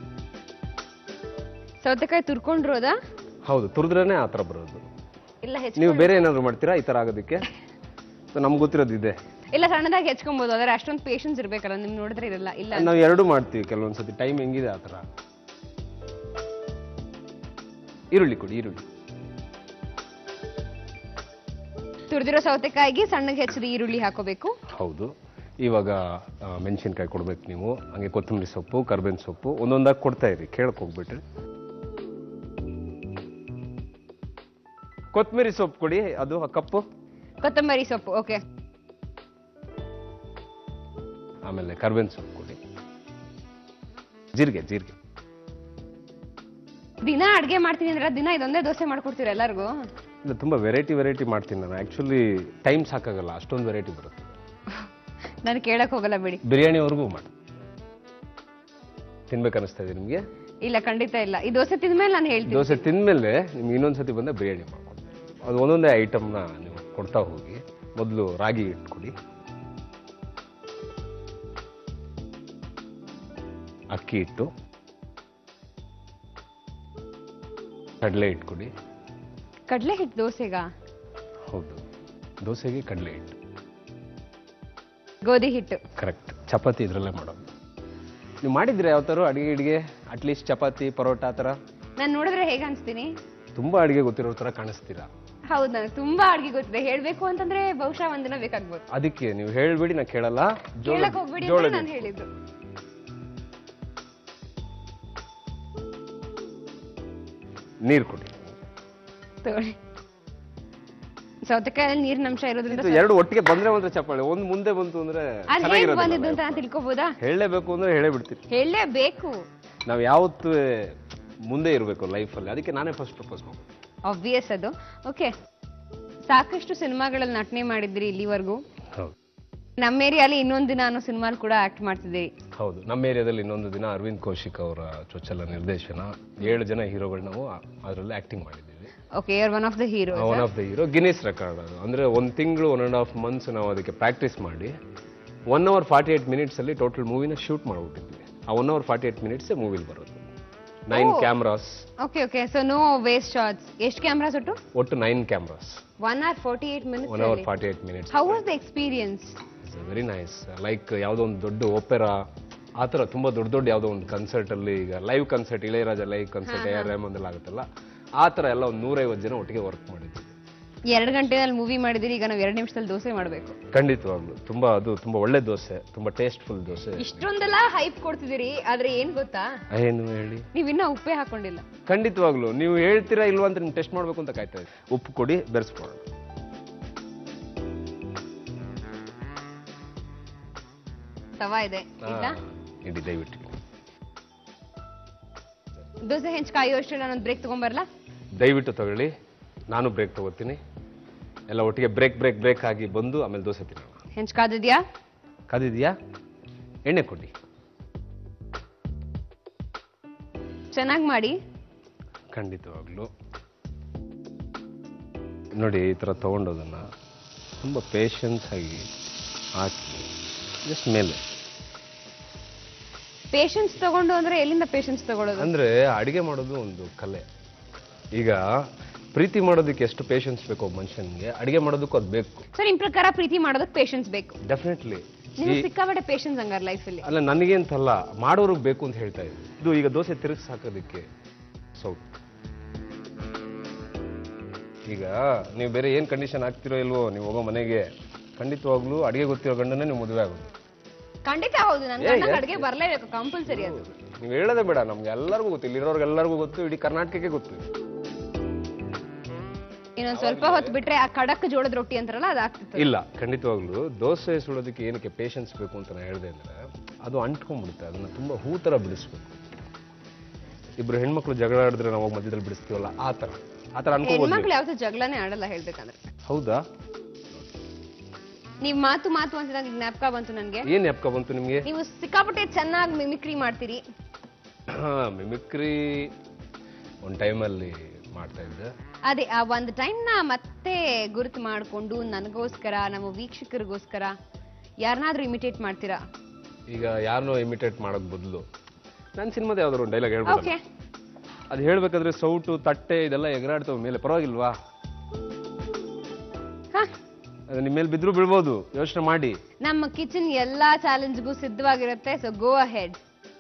Speaker 2: ಸೌತೆಕಾಯಿ ತುರ್ಕೊಂಡಿರೋದಾ
Speaker 4: ಹೌದು ತುರಿದ್ರೇನೆ ಆ ಥರ ಬರೋದು
Speaker 2: ಇಲ್ಲ ಹೆಚ್ಚು
Speaker 4: ನೀವು ಬೇರೆ ಏನಾದ್ರು ಮಾಡ್ತೀರಾ ಈ ಥರ ಆಗೋದಕ್ಕೆ ಸೊ ನಮ್ಗೆ ಗೊತ್ತಿರೋದು ಇದೆ
Speaker 2: ಇಲ್ಲ ಸಣ್ಣದಾಗಿ ಹೆಚ್ಕೊಬೋದು ಆದ್ರೆ ಅಷ್ಟೊಂದು ಪೇಷನ್ಸ್ ಇರ್ಬೇಕಲ್ಲ ನಿಮ್ ನೋಡಿದ್ರೆ ಇರಲ್ಲ ಇಲ್ಲ
Speaker 4: ನಾವು ಎರಡು ಮಾಡ್ತೀವಿ ಕೆಲವೊಂದ್ಸತಿ ಟೈಮ್ ಹೆಂಗಿದೆ ಆ ಥರ ಈರುಳ್ಳಿ ಕೊಡಿ ಈರುಳ್ಳಿ
Speaker 2: ತುರಿದಿರೋ ಸೌತೆಕಾಯಿಗೆ ಸಣ್ಣಗೆ ಹೆಚ್ಚಿದ ಈರುಳ್ಳಿ ಹಾಕೋಬೇಕು
Speaker 4: ಹೌದು ಇವಾಗ ಆ, ಮೆಣಸಿನ್ಕಾಯಿ ಕೊಡ್ಬೇಕು ನೀವು ಹಂಗೆ ಕೊತ್ತಂಬರಿ ಸೊಪ್ಪು ಕರ್ಬೇವಿನ ಸೊಪ್ಪು ಒಂದೊಂದಾಗಿ ಕೊಡ್ತಾ ಇರಿ ಕೇಳಕ್ ಹೋಗ್ಬಿಟ್ರಿ ಕೊತ್ತಂಬರಿ ಸೊಪ್ಪು ಕೊಡಿ ಅದು ಆ ಕಪ್ಪು
Speaker 2: ಕೊತ್ತಂಬರಿ ಸೊಪ್ಪು ಓಕೆ
Speaker 4: ಆಮೇಲೆ ಕರ್ಬೇವಿನ ಸೊಪ್ಪು ಕೊಡಿ ಜೀರಿಗೆ ಜೀರಿಗೆ
Speaker 2: ದಿನ ಅಡ್ಗೆ ಮಾಡ್ತೀನಿ ಅಂದ್ರೆ ದಿನ ಇದೊಂದೇ ದೋಸೆ ಮಾಡ್ಕೊಡ್ತೀರ ಎಲ್ಲರಿಗೂ
Speaker 4: ಇಲ್ಲ ತುಂಬ ವೆರೈಟಿ ವೆರೈಟಿ ಮಾಡ್ತೀನಿ ನಾನು ಆ್ಯಕ್ಚುಲಿ ಟೈಮ್ ಸಾಕಾಗಲ್ಲ ಅಷ್ಟೊಂದು ವೆರೈಟಿ ಬರುತ್ತೆ
Speaker 2: ನಾನು ಕೇಳಕ್ ಹೋಗಲ್ಲ ಬಿಡಿ
Speaker 4: ಬಿರಿಯಾನಿವರೆಗೂ ಮಾಡಿ ತಿನ್ಬೇಕನ್ನಿಸ್ತಾ ಇದೆ ನಿಮಗೆ
Speaker 2: ಇಲ್ಲ ಖಂಡಿತ ಇಲ್ಲ ಈ ದೋಸೆ ತಿಂದ್ಮೇಲೆ ನಾನು ಹೇಳ್ತೀನಿ
Speaker 4: ದೋಸೆ ತಿಂದ್ಮೇಲೆ ನಿಮ್ಗೆ ಇನ್ನೊಂದ್ಸತಿ ಬಂದ ಬಿರಿಯಾನಿ ಮಾಡ್ಕೊಡಿ ಅದು ಒಂದೊಂದೇ ಐಟಮ್ನ ನೀವು ಕೊಡ್ತಾ ಹೋಗಿ ಮೊದಲು ರಾಗಿ ಇಟ್ಕೊಡಿ ಅಕ್ಕಿ ಹಿಟ್ಟು ಕಡಲೆ ಇಟ್ಕೊಡಿ
Speaker 2: ಕಡ್ಲೆ ಹಿಟ್ಟು ದೋಸೆಗ
Speaker 4: ಹೌದು ದೋಸೆಗೆ ಕಡಲೆ ಹಿಟ್ಟು
Speaker 2: ಗೋಧಿ ಹಿಟ್ಟು
Speaker 4: ಕರೆಕ್ಟ್ ಚಪಾತಿ ಇದರಲ್ಲೇ ಮಾಡೋದು ನೀವು ಮಾಡಿದ್ರೆ ಯಾವ ಥರ ಅಡುಗೆ ಗಿಡಿಗೆ ಅಟ್ಲೀಸ್ಟ್ ಚಪಾತಿ ಪರೋಟ ಆ ಥರ
Speaker 2: ನಾನು ನೋಡಿದ್ರೆ ಹೇಗೆ ಅನ್ಸ್ತೀನಿ
Speaker 4: ತುಂಬ ಅಡುಗೆ ಗೊತ್ತಿರೋ ಥರ ಕಾಣಿಸ್ತೀರಾ
Speaker 2: ಹೌದು ನನಗೆ ತುಂಬಾ ಅಡ್ಗೆ ಗೊತ್ತಿದೆ ಹೇಳ್ಬೇಕು ಅಂತಂದ್ರೆ ಬಹುಶಃ ಒಂದಿನ ಬೇಕಾಗ್ಬೋದು
Speaker 4: ಅದಕ್ಕೆ ನೀವು ಹೇಳ್ಬೇಡಿ ನಾ ಕೇಳಲ್ಲ ಜೋಳ
Speaker 2: ಕೇಳಕ್ ಹೋಗ್ಬೇಡಿ
Speaker 4: ಜೋಳ
Speaker 2: ಅಂತ ನಾನು ಹೇಳಿದ್ದು
Speaker 4: ನೀರು ಕೊಡಿ
Speaker 2: ತಗೊಳ್ಳಿ ಸೌತೆಕಾಯಲ್ಲಿ ನೀರಿನ ಅಂಶ ಇರೋದ್ರಿಂದ
Speaker 4: ಇದು ಎರಡು ಒಟ್ಟಿಗೆ ಬಂದ್ರೆ ಮಾತ್ರ ಚಪ್ಪಾಳೆ ಒಂದು ಮುಂದೆ ಬಂತು ಅಂದ್ರೆ
Speaker 2: ಅದ್ ಹೇಗ್ ಬಂದಿದ್ದು
Speaker 4: ಚೆನ್ನಾಗಿರೋದಿಲ್ಲ
Speaker 2: ಅಂತ ನಾನು ತಿಳ್ಕೊಬೋದಾ
Speaker 4: ಹೇಳಲೇಬೇಕು ಅಂದ್ರೆ ಹೇಳೇ ಬಿಡ್ತೀರಿ
Speaker 2: ಹೇಳಲೇಬೇಕು
Speaker 4: ನಾವು ಯಾವತ್ತು ಮುಂದೆ ಇರಬೇಕು ಲೈಫಲ್ಲಿ ಅದಕ್ಕೆ ನಾನೇ ಫಸ್ಟ್ ಪ್ರಪೋಸ್ ಮಾಡ್ತೀನಿ
Speaker 2: ಆಬ್ವಿಯಸ್ ಅದು ಓಕೆ ಸಾಕಷ್ಟು ಸಿನಿಮಾಗಳಲ್ಲಿ ನಟನೆ ಮಾಡಿದ್ರಿ ಇಲ್ಲಿವರೆಗೂ
Speaker 4: ಹೌದು
Speaker 2: ನಮ್ಮ ಏರಿಯಾಲಿ ಇನ್ನೊಂದು ದಿನ ಅನ್ನೋ ಸಿನಿಮಾಲ್ ಕೂಡ ಆಕ್ಟ್ ಮಾಡ್ತಿದ್ದೀರಿ
Speaker 4: ಹೌದು ನಮ್ಮ ಏರಿಯಾದಲ್ಲಿ ಇನ್ನೊಂದು ದಿನ ಅರವಿಂದ್ ಕೌಶಿಕ್ ಅವರ ಚೊಚ್ಚಲ ನಿರ್ದೇಶನ ಏಳು ಜನ ಹೀರೋಗಳು ನಾವು ಅದರಲ್ಲಿ ಆಕ್ಟಿಂಗ್ ಮಾಡಿದ್ದೀವಿ
Speaker 2: okay yeah one of the hero
Speaker 4: one of the hero Guinness record ಅದು ಅಂದ್ರೆ ಒಂದು ತಿಂಗಳು ಒನ್ ಅಂಡ್ ಹಾಫ್ ಮಂತ್ಸ್ ನಾವು ಅದಕ್ಕೆ ಪ್ರಾಕ್ಟೀಸ್ ಮಾಡಿ one hour forty eight minutes ಅಲ್ಲಿ ಟೋಟಲ್ ಮೂವಿನ ಶೂಟ್ ಮಾಡ್ಬಿಟ್ಟಿದ್ವಿ ಆ one hour forty eight minutes ಮೂವಿಲಿ ಬರೋದು nine cameras
Speaker 2: okay okay so no waste shots ಎಷ್ಟು ಕ್ಯಾಮ್ರಾಸ್ ಒಟ್ಟು
Speaker 4: ಒಟ್ಟು nine cameras
Speaker 2: one hour forty eight
Speaker 4: one hour
Speaker 2: minutes
Speaker 4: forty eight minutes
Speaker 2: how was the experience
Speaker 4: very nice like ಯಾವುದೋ ಒಂದು ದೊಡ್ಡ ಓಪೆರಾ ಆ ಥರ ತುಂಬ ದೊಡ್ಡ ದೊಡ್ಡ ಯಾವುದೋ ಒಂದು ಕನ್ಸರ್ಟ್ ಅಲ್ಲಿ ಈಗ live concert Ilaiyaraaja live concert A R Rahman ಎಲ್ಲ ಆಗುತ್ತಲ್ಲ ಆ ಥರ ಎಲ್ಲ ಒಂದು ನೂರೈವತ್ತು ಜನ ಒಟ್ಟಿಗೆ ವರ್ಕ್ ಮಾಡಿದ್ವಿ
Speaker 2: ಎರಡು ಗಂಟೆನಲ್ಲಿ ಮೂವಿ ಮಾಡಿದಿರಿ ಈಗ ನಾವು ಎರಡು ನಿಮಿಷದಲ್ಲಿ ದೋಸೆ ಮಾಡಬೇಕು
Speaker 4: ಖಂಡಿತವಾಗ್ಲು ತುಂಬಾ ಅದು ತುಂಬಾ ಒಳ್ಳೆ ದೋಸೆ ತುಂಬಾ ಟೇಸ್ಟ್ಫುಲ್ ದೋಸೆ
Speaker 2: ಇಷ್ಟೊಂದೆಲ್ಲ ಹೈಪ್ ಕೊಡ್ತಿದ್ದೀರಿ ಆದ್ರೆ ಏನ್ ಗೊತ್ತಾ
Speaker 4: ಏನು ಹೇಳಿ
Speaker 2: ನೀವಿನ್ನ ಉಪ್ಪೇ ಹಾಕೊಂಡಿಲ್ಲ
Speaker 4: ಖಂಡಿತವಾಗ್ಲು ನೀವು ಹೇಳ್ತೀರಾ ಇಲ್ವಾ ಅಂತ ನಿಮ್ಗೆ ಟೆಸ್ಟ್ ಮಾಡ್ಬೇಕು ಅಂತ ಕಾಯ್ತಾ ಇದ್ದೆ ಉಪ್ಪು ಕೊಡಿ ಬೆರೆಸ್ಕೊಳ್ಳೋಣ
Speaker 2: ತವಾ ಇದೆ ಇಲ್ಲ
Speaker 4: ಇಡಿ ದಯವಿಟ್ಟು
Speaker 2: ದೋಸೆ ಹೆಂಚ್ ಕಾಯೋ ಅಷ್ಟು ನಾನೊಂದು ಬ್ರೇಕ್ ತಗೊಂಬರ್ಲಾ
Speaker 4: ದಯವಿಟ್ಟು ತಗೊಳ್ಳಿ ನಾನು ಬ್ರೇಕ್ ತಗೋತೀನಿ ಎಲ್ಲ ಒಟ್ಟಿಗೆ ಬ್ರೇಕ್ ಬ್ರೇಕ್ ಬ್ರೇಕ್ ಆಗಿ ಬಂದು ಆಮೇಲೆ ದೋಸೆ ತಿನ್ನೋಣ
Speaker 2: ಹೆಂಚ್ ಕಾದಿದ್ಯಾ
Speaker 4: ಕಾದಿದ್ಯಾ ಎಣ್ಣೆ ಕೊಡಿ
Speaker 2: ಚೆನ್ನಾಗಿ ಮಾಡಿ
Speaker 4: ಖಂಡಿತವಾಗ್ಲು ನೋಡಿ ಈ ಥರ ತೊಗೊಂಡೋದನ್ನು ತುಂಬ ಪೇಷನ್ಸ್ ಆಗಿ ಹಾಕಿ ಜಸ್ಟ್ ಮೇಲೆ
Speaker 2: ಪೇಷನ್ಸ್ ತಗೊಂಡು ಅಂದ್ರೆ ಎಲ್ಲಿಂದ ಪೇಷನ್ಸ್ ತಗೊಳ್ಳೋದು
Speaker 4: ಅಂದರೆ ಅಡುಗೆ ಮಾಡೋದು ಒಂದು ಕಲೆ ಈಗ ಪ್ರೀತಿ ಮಾಡೋದಕ್ಕೆ ಎಷ್ಟು ಪೇಷನ್ಸ್ ಬೇಕು ಒಬ್ಬ ಮನುಷ್ಯನಿಗೆ ಅಡುಗೆ ಮಾಡೋದಕ್ಕೂ ಅದು ಬೇಕು
Speaker 2: ಸರ್ ನಿಮ್ ಪ್ರಕಾರ ಪ್ರೀತಿ ಮಾಡೋದಕ್ಕೆ ಪೇಷನ್ಸ್ ಬೇಕು
Speaker 4: ಡೆಫಿನೆಟ್ಲಿ
Speaker 2: ನಿಮ್ಗೆ ಸಿಕ್ಕಾಪಟ್ಟೆ ಪೇಷನ್ಸ್ ಹಂಗಾರ ಲೈಫಲ್ಲಿ
Speaker 4: ಅಲ್ಲ ನನಗೇಂತಲ್ಲ ಮಾಡೋರಿಗೆ ಬೇಕು ಅಂತ ಹೇಳ್ತಾ ಇದ್ವಿ ಇದು ಈಗ ದೋಸೆ ತಿರುಗಿಸಿ ಹಾಕೋದಕ್ಕೆ ಸೌಟ್ ಈಗ ನೀವು ಬೇರೆ ಏನು ಕಂಡೀಷನ್ ಆಗ್ತಿರೋ ಇಲ್ವೋ ನೀವು ಹೋಗೋ ಮನೆಗೆ ಖಂಡಿತವಾಗ್ಲೂ ಅಡುಗೆ ಗೊತ್ತಿರೋ ಗಂಡನೇ ನೀವು ಮದುವೆ ಆಗೋದು
Speaker 2: ಖಂಡಿತ ಹೌದು ನನ್ ಗಂಡಂಗ್ ಅಡ್ಗೆ ಬರ್ಲೇಬೇಕು ಕಂಪಲ್ಸರಿ ಅದು
Speaker 4: ನೀವು ಹೇಳೋದೇ ಬೇಡ ನಮ್ಗೆ ಎಲ್ಲರಿಗೂ ಗೊತ್ತು ಇಲ್ಲಿರೋರ್ಗೆಲ್ಲರಿಗೂ ಗೊತ್ತು ಇಡೀ ಕರ್ನಾಟಕಕ್ಕೆ ಗೊತ್ತು
Speaker 2: ಇನ್ನೊಂದ್ ಸ್ವಲ್ಪ ಹೊತ್ತು ಬಿಟ್ರೆ ಆ ಖಡಕ್ ಜೋಳದ ರೊಟ್ಟಿ ಅಂತಾರಲ್ಲ ಅದಾಗ್ತಿತ್ತು
Speaker 4: ಇಲ್ಲ ಖಂಡಿತವಾಗ್ಲೂ ದೋಸೆ ಸುಡೋದಕ್ಕೆ ಏನಕ್ಕೆ ಪೇಷನ್ಸ್ ಬೇಕು ಅಂತ ನಾನು ಹೇಳಿದೆ ಅಂದ್ರೆ ಅದು ಅಂಟ್ಕೊಂಡ್ಬಿಡುತ್ತೆ ಅದನ್ನ ತುಂಬಾ ಹೂ ಥರ ಬಿಡಿಸ್ಬೇಕು ಇಬ್ರು ಹೆಣ್ಮಕ್ಳು ಜಗಳ ಆಡಿದ್ರೆ ನಾವು ಹೋಗಿ ಮಧ್ಯದಲ್ಲಿ ಬಿಡಿಸ್ತೀವಲ್ಲ ಆ ಥರ ಆ ಥರ ಅನ್ಕೋಬೋದು
Speaker 2: ಹೆಣ್ಮಕ್ಳು ಯಾವತ್ತೂ ಜಗಳನೇ ಆಡಲ್ಲ ಹೇಳ್ಬೇಕಂದ್ರೆ
Speaker 4: ಹೌದಾ
Speaker 2: ನೀವ್ ಮಾತು ಮಾತು ಅಂತಿದಾಗ ಜ್ಞಾಪಕ ಬಂತು ನನ್ಗೆ
Speaker 4: ಏನ್ ಎಪ್ಕ ಬಂತು ನಿಮ್ಗೆ
Speaker 2: ನೀವು ಸಿಕ್ಕಾಪಟ್ಟೆ ಚೆನ್ನಾಗಿ ಮಿಮಿಕ್ರಿ ಮಾಡ್ತೀರಿ
Speaker 4: ಮಿಮಿಕ್ರಿ ಒಂದು ಟೈಮಲ್ಲಿ ಮಾಡ್ತಾ ಇದ್ದೆ
Speaker 2: ಅದೇ ಆ ಒಂದು ಟೈಮ್ ನ ಮತ್ತೆ ಗುರುತು ಮಾಡ್ಕೊಂಡು ನನಗೋಸ್ಕರ ನಮ್ಮ ವೀಕ್ಷಕರಿಗೋಸ್ಕರ ಯಾರನ್ನಾದ್ರೂ ಇಮಿಟೇಟ್ ಮಾಡ್ತೀರಾ
Speaker 4: ಈಗ ಯಾರನ್ನೋ ಇಮಿಟೇಟ್ ಮಾಡೋಕ್ ಬದಲು ನನ್ನ ಸಿನಿಮಾದ ಯಾವ್ದಾದ್ರು ಒಂದು ಡೈಲಾಗ್ ಹೇಳ್ಬೋದು
Speaker 2: ಓಕೆ
Speaker 4: ಅದು ಹೇಳ್ಬೇಕಾದ್ರೆ ಸೌಟು ತಟ್ಟೆ ಇದೆಲ್ಲ ಎಗರಾಡ್ತವೆ ಮೇಲೆ ಪರವಾಗಿಲ್ವಾ ಅದು ನಿಮ್ಮ ಮೇಲೆ ಬಿದ್ರು ಬೀಳ್ಬೋದು ಯೋಚನೆ ಮಾಡಿ
Speaker 2: ನಮ್ಮ ಕಿಚನ್ ಎಲ್ಲಾ ಚಾಲೆಂಜ್ಗೂ ಸಿದ್ಧವಾಗಿರುತ್ತೆ ಸೊ ಗೋ ಅಹೆಡ್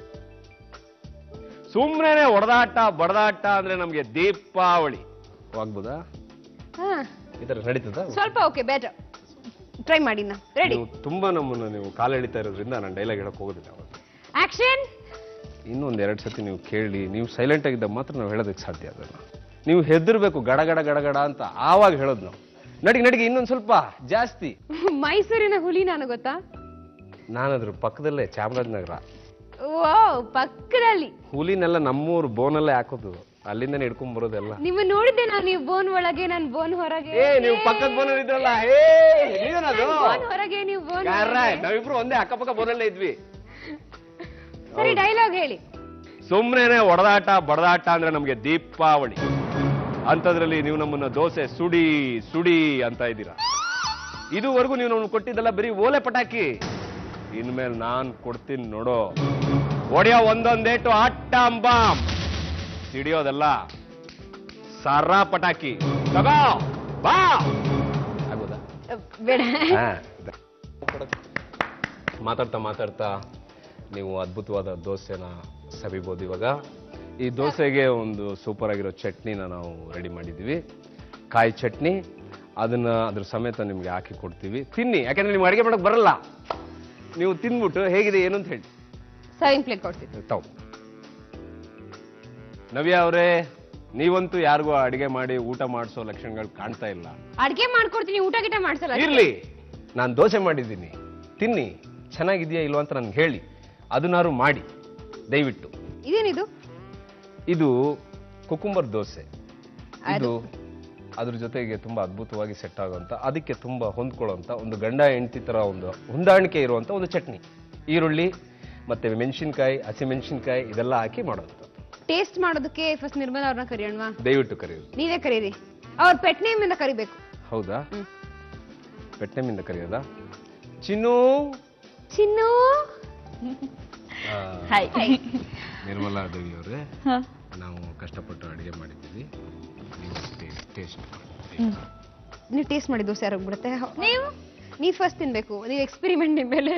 Speaker 4: ಸುಮ್ಮನೆ ಹೊಡೆದಾಟ ಬಡದಾಟ ಅಂದ್ರೆ ನಮ್ಗೆ ದೀಪಾವಳಿ ಆಗ್ಬೋದಾ ಈ ತರ ನಡೀತದ
Speaker 2: ಸ್ವಲ್ಪ ಓಕೆ ಬೆಟರ್ ಟ್ರೈ ಮಾಡಿ ನಾ ರೆಡಿ
Speaker 4: ನೀವು ತುಂಬಾ ನಮ್ಮನ್ನ ನೀವು ಕಾಲೆಳಿತಾ ಇರೋದ್ರಿಂದ ನಾನು ಡೈಲಾಗ್ ಹೇಳಕ್ ಹೋಗೋದಿಲ್ಲ ಅವಾಗ
Speaker 2: ಆಕ್ಷನ್
Speaker 4: ಇನ್ನೊಂದ್ ಎರಡ್ ಸತಿ ನೀವು ಕೇಳಿ ನೀವು ಸೈಲೆಂಟ್ ಆಗಿದ್ದಾಗ ಮಾತ್ರ ನಾವು ಹೇಳೋದಕ್ಕೆ ಸಾಧ್ಯ ಅದನ್ನ ನೀವು ಹೆದರ್ಬೇಕು ಗಡ ಗಡ ಗಡ ಗಡ ಅಂತ ಆವಾಗ ಹೇಳೋದು ನಾವು ನಡಿಗೆ ನಡಿಗೆ ಇನ್ನೊಂದ್ ಸ್ವಲ್ಪ ಜಾಸ್ತಿ
Speaker 2: ಮೈಸೂರಿನ ಹುಲಿ ನಾನು ಗೊತ್ತಾ
Speaker 4: ನಾನದ್ರ ಪಕ್ಕದಲ್ಲೇ ಚಾಮರಾಜನಗರ
Speaker 2: ಓ ಪಕ್ಕದಲ್ಲಿ
Speaker 4: ಹುಲಿನೆಲ್ಲ ನಮ್ಮೂರು ಬೋನಲ್ಲೇ ಹಾಕೋದು ಅಲ್ಲಿಂದನೇ ಹಿಡ್ಕೊಂಡ್ ಬರೋದೆಲ್ಲ
Speaker 2: ನಿಮ್ಮ ನೋಡಿದ್ದೆ ನಾನು ನೀವು ಬೋನ್ ಒಳಗೆ ನಾನು ಬೋನ್ ಹೊರಗೆ
Speaker 4: ಏ ನೀವು ಪಕ್ಕದ ಬೋನಲ್ಲಿ ಇದ್ರಲ್ಲ ಏ ನೀವೇನದು
Speaker 2: ಬೋನ್ ಹೊರಗೆ ನೀವು ಬೋನ್
Speaker 4: ಯಾರ ನಾವಿಬ್ರು ಒಂದೇ ಅಕ್ಕಪಕ್ಕ ಬೋನಲ್ಲೇ ಇದ್ವಿ
Speaker 2: ಸರಿ ಡೈಲಾಗ್ ಹೇಳಿ
Speaker 4: ಸುಮ್ನೆ ಹೊಡೆದಾಟ ಬಡದಾಟ ಅಂದ್ರೆ ನಮ್ಗೆ ದೀಪಾವಳಿ ಅಂಥದ್ರಲ್ಲಿ ನೀವು ನಮ್ಮನ್ನ ದೋಸೆ ಸುಡಿ ಸುಡಿ ಅಂತ ಇದ್ದೀರಾ ಇದುವರೆಗೂ ನೀವು ನಮ್ಗೆ ಕೊಟ್ಟಿದ್ದಲ್ಲ ಬರೀ ಓಲೆ ಪಟಾಕಿ ಇನ್ಮೇಲೆ ನಾನ್ ಕೊಡ್ತೀನಿ ನೋಡೋ ಒಡೆಯೋ ಒಂದೊಂದೇಟು ಅಟ್ಟಂ ಬಾಂಬ್ ಸಿಡಿಯೋದಲ್ಲ ಸರ ಪಟಾಕಿ ತಗೋ ಬಾ ಆಗೋದಾ
Speaker 2: ಅಹ್, ಬೇಡ
Speaker 4: ಹಾ. ಮಾತಾಡ್ತಾ ಮಾತಾಡ್ತಾ ನೀವು ಅದ್ಭುತವಾದ ದೋಸೆನ ಸವಿಬೋದು ಇವಾಗ ಈ ದೋಸೆಗೆ ಒಂದು ಸೂಪರ್ ಆಗಿರೋ ಚಟ್ನಿನ ನಾವು ರೆಡಿ ಮಾಡಿದ್ದೀವಿ ಕಾಯಿ ಚಟ್ನಿ ಅದನ್ನ ಅದ್ರ ಸಮೇತ ನಿಮ್ಗೆ ಹಾಕಿ ಕೊಡ್ತೀವಿ ತಿನ್ನಿ ಯಾಕಂದ್ರೆ ನಿಮ್ಗೆ ಅಡಿಗೆ ಮಾಡಕ್ ಬರಲ್ಲ ನೀವು ತಿನ್ಬಿಟ್ಟು ಹೇಗಿದೆ ಏನು ಅಂತ ಹೇಳಿ
Speaker 2: ಸರ್ವಿಂಗ್ ಪ್ಲೇಟ್ ಕೊಡ್ತೀನಿ
Speaker 4: ತಾವು ನವ್ಯ ಅವರೇ ನೀವಂತೂ ಯಾರಿಗೂ ಅಡಿಗೆ ಮಾಡಿ ಊಟ ಮಾಡಿಸೋ ಲಕ್ಷಣಗಳು ಕಾಣ್ತಾ ಇಲ್ಲ
Speaker 2: ಅಡ್ಗೆ ಮಾಡ್ಕೊಡ್ತೀನಿ ಊಟ ಗಿಟ ಮಾಡ್ಸಲ್ಲ
Speaker 4: ಇರ್ಲಿ ನಾನು ದೋಸೆ ಮಾಡಿದ್ದೀನಿ ತಿನ್ನಿ ಚೆನ್ನಾಗಿದೆಯಾ ಇಲ್ವಾ ಅಂತ ನನ್ಗೆ ಹೇಳಿ ಅದನ್ನಾರು ಮಾಡಿ ದಯವಿಟ್ಟು
Speaker 2: ಇದೇನಿದು
Speaker 4: ಇದು ಕುಕುಂಬರ್ ದೋಸೆ ಇದು ಅದ್ರ ಜೊತೆಗೆ ತುಂಬಾ ಅದ್ಭುತವಾಗಿ ಸೆಟ್ ಆಗುವಂತ ಅದಕ್ಕೆ ತುಂಬಾ ಹೊಂದ್ಕೊಳ್ಳುವಂತ ಒಂದು ಗಂಡ ಹೆಂಡತಿ ತರ ಒಂದು ಹೊಂದಾಣಿಕೆ ಇರುವಂತ ಒಂದು ಚಟ್ನಿ ಈರುಳ್ಳಿ ಮತ್ತೆ ಮೆಣಸಿನ್ಕಾಯಿ ಹಸಿಮೆಣಸಿನ್ಕಾಯಿ ಇದೆಲ್ಲ ಹಾಕಿ ಮಾಡೋದು
Speaker 2: ಟೇಸ್ಟ್ ಮಾಡೋದಕ್ಕೆ ಫಸ್ಟ್ ನಿರ್ಮಲಾ ಅವ್ರನ್ನ ಕರಿಯೋಣವಾ
Speaker 4: ದಯವಿಟ್ಟು ಕರೆಯೋದು
Speaker 2: ನೀವೇ ಕರೀರಿ ಅವ್ರ ಪೆಟ್ ನೇಮ್ ಇಂದ ಕರಿಬೇಕು
Speaker 4: ಹೌದಾ
Speaker 2: ಹ್ಮ್.
Speaker 4: ಪೆಟ್ನೆಮಿಂದ ಕರೆಯೋದಾ ಚಿನ್ನು
Speaker 2: ಚಿನ್ನು
Speaker 4: ಆ,
Speaker 5: ಹಾಯ್
Speaker 4: ನಿರ್ಮಲಾ ದೇವಿ ಅವರೇ ನಾವು ಕಷ್ಟಪಟ್ಟು ಅಡುಗೆ ಮಾಡಿದ್ದೀವಿ ನೀವು ಟೇಸ್ಟ್
Speaker 2: ನೀವು ಟೇಸ್ಟ್ ಮಾಡಿ ದೋಸೆ ಯಾರಿಗೆ ಬಿಡುತ್ತೆ ನೀವು ನೀವು ಫಸ್ಟ್ ತಿನ್ಬೇಕು ನೀವು ಎಕ್ಸ್ಪೆರಿಮೆಂಟ್ ನಿಮ್ಮ ಮೇಲೆ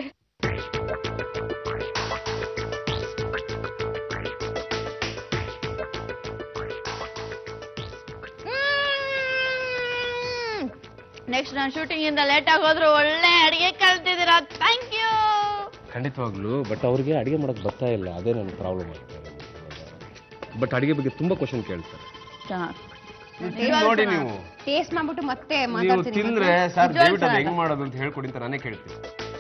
Speaker 5: ನೆಕ್ಸ್ಟ್ ನಾನು ಶೂಟಿಂಗ್ ಇಂದ ಲೇಟ್ ಆಗಿ ಹೋದ್ರು ಒಳ್ಳೆ ಅಡಿಗೆ ಕಲ್ತಿದ್ದೀರಾ ಥ್ಯಾಂಕ್ ಯು
Speaker 4: ಖಂಡಿತವಾಗ್ಲೂ ಬಟ್ ಅವ್ರಿಗೆ ಅಡುಗೆ ಮಾಡೋಕೆ ಬರ್ತಾ ಇಲ್ಲ ಅದೇ ನನ್ನ ಪ್ರಾಬ್ಲಮ್ ಆಗ್ತಾ ಬಟ್ ಅಡುಗೆ ಬಗ್ಗೆ ತುಂಬಾ ಕ್ವಶನ್ ಕೇಳ್ತಾರೆ ನೋಡಿ ನೀವು
Speaker 2: ಟೇಸ್ಟ್ ಮಾಡ್ಬಿಟ್ಟು ಮತ್ತೆ
Speaker 4: ನೀವು
Speaker 2: ಮಾತಾಡ್ತೀನಿ
Speaker 4: ತಿಂದ್ರೆ ಸರ್ ದಯವಿಟ್ಟು ಅದು ಹೆಂಗ್ ಮಾಡೋದು ಅಂತ ಹೇಳ್ಕೊಡಿ ಅಂತ ನಾನೇ ಕೇಳ್ತೀನಿ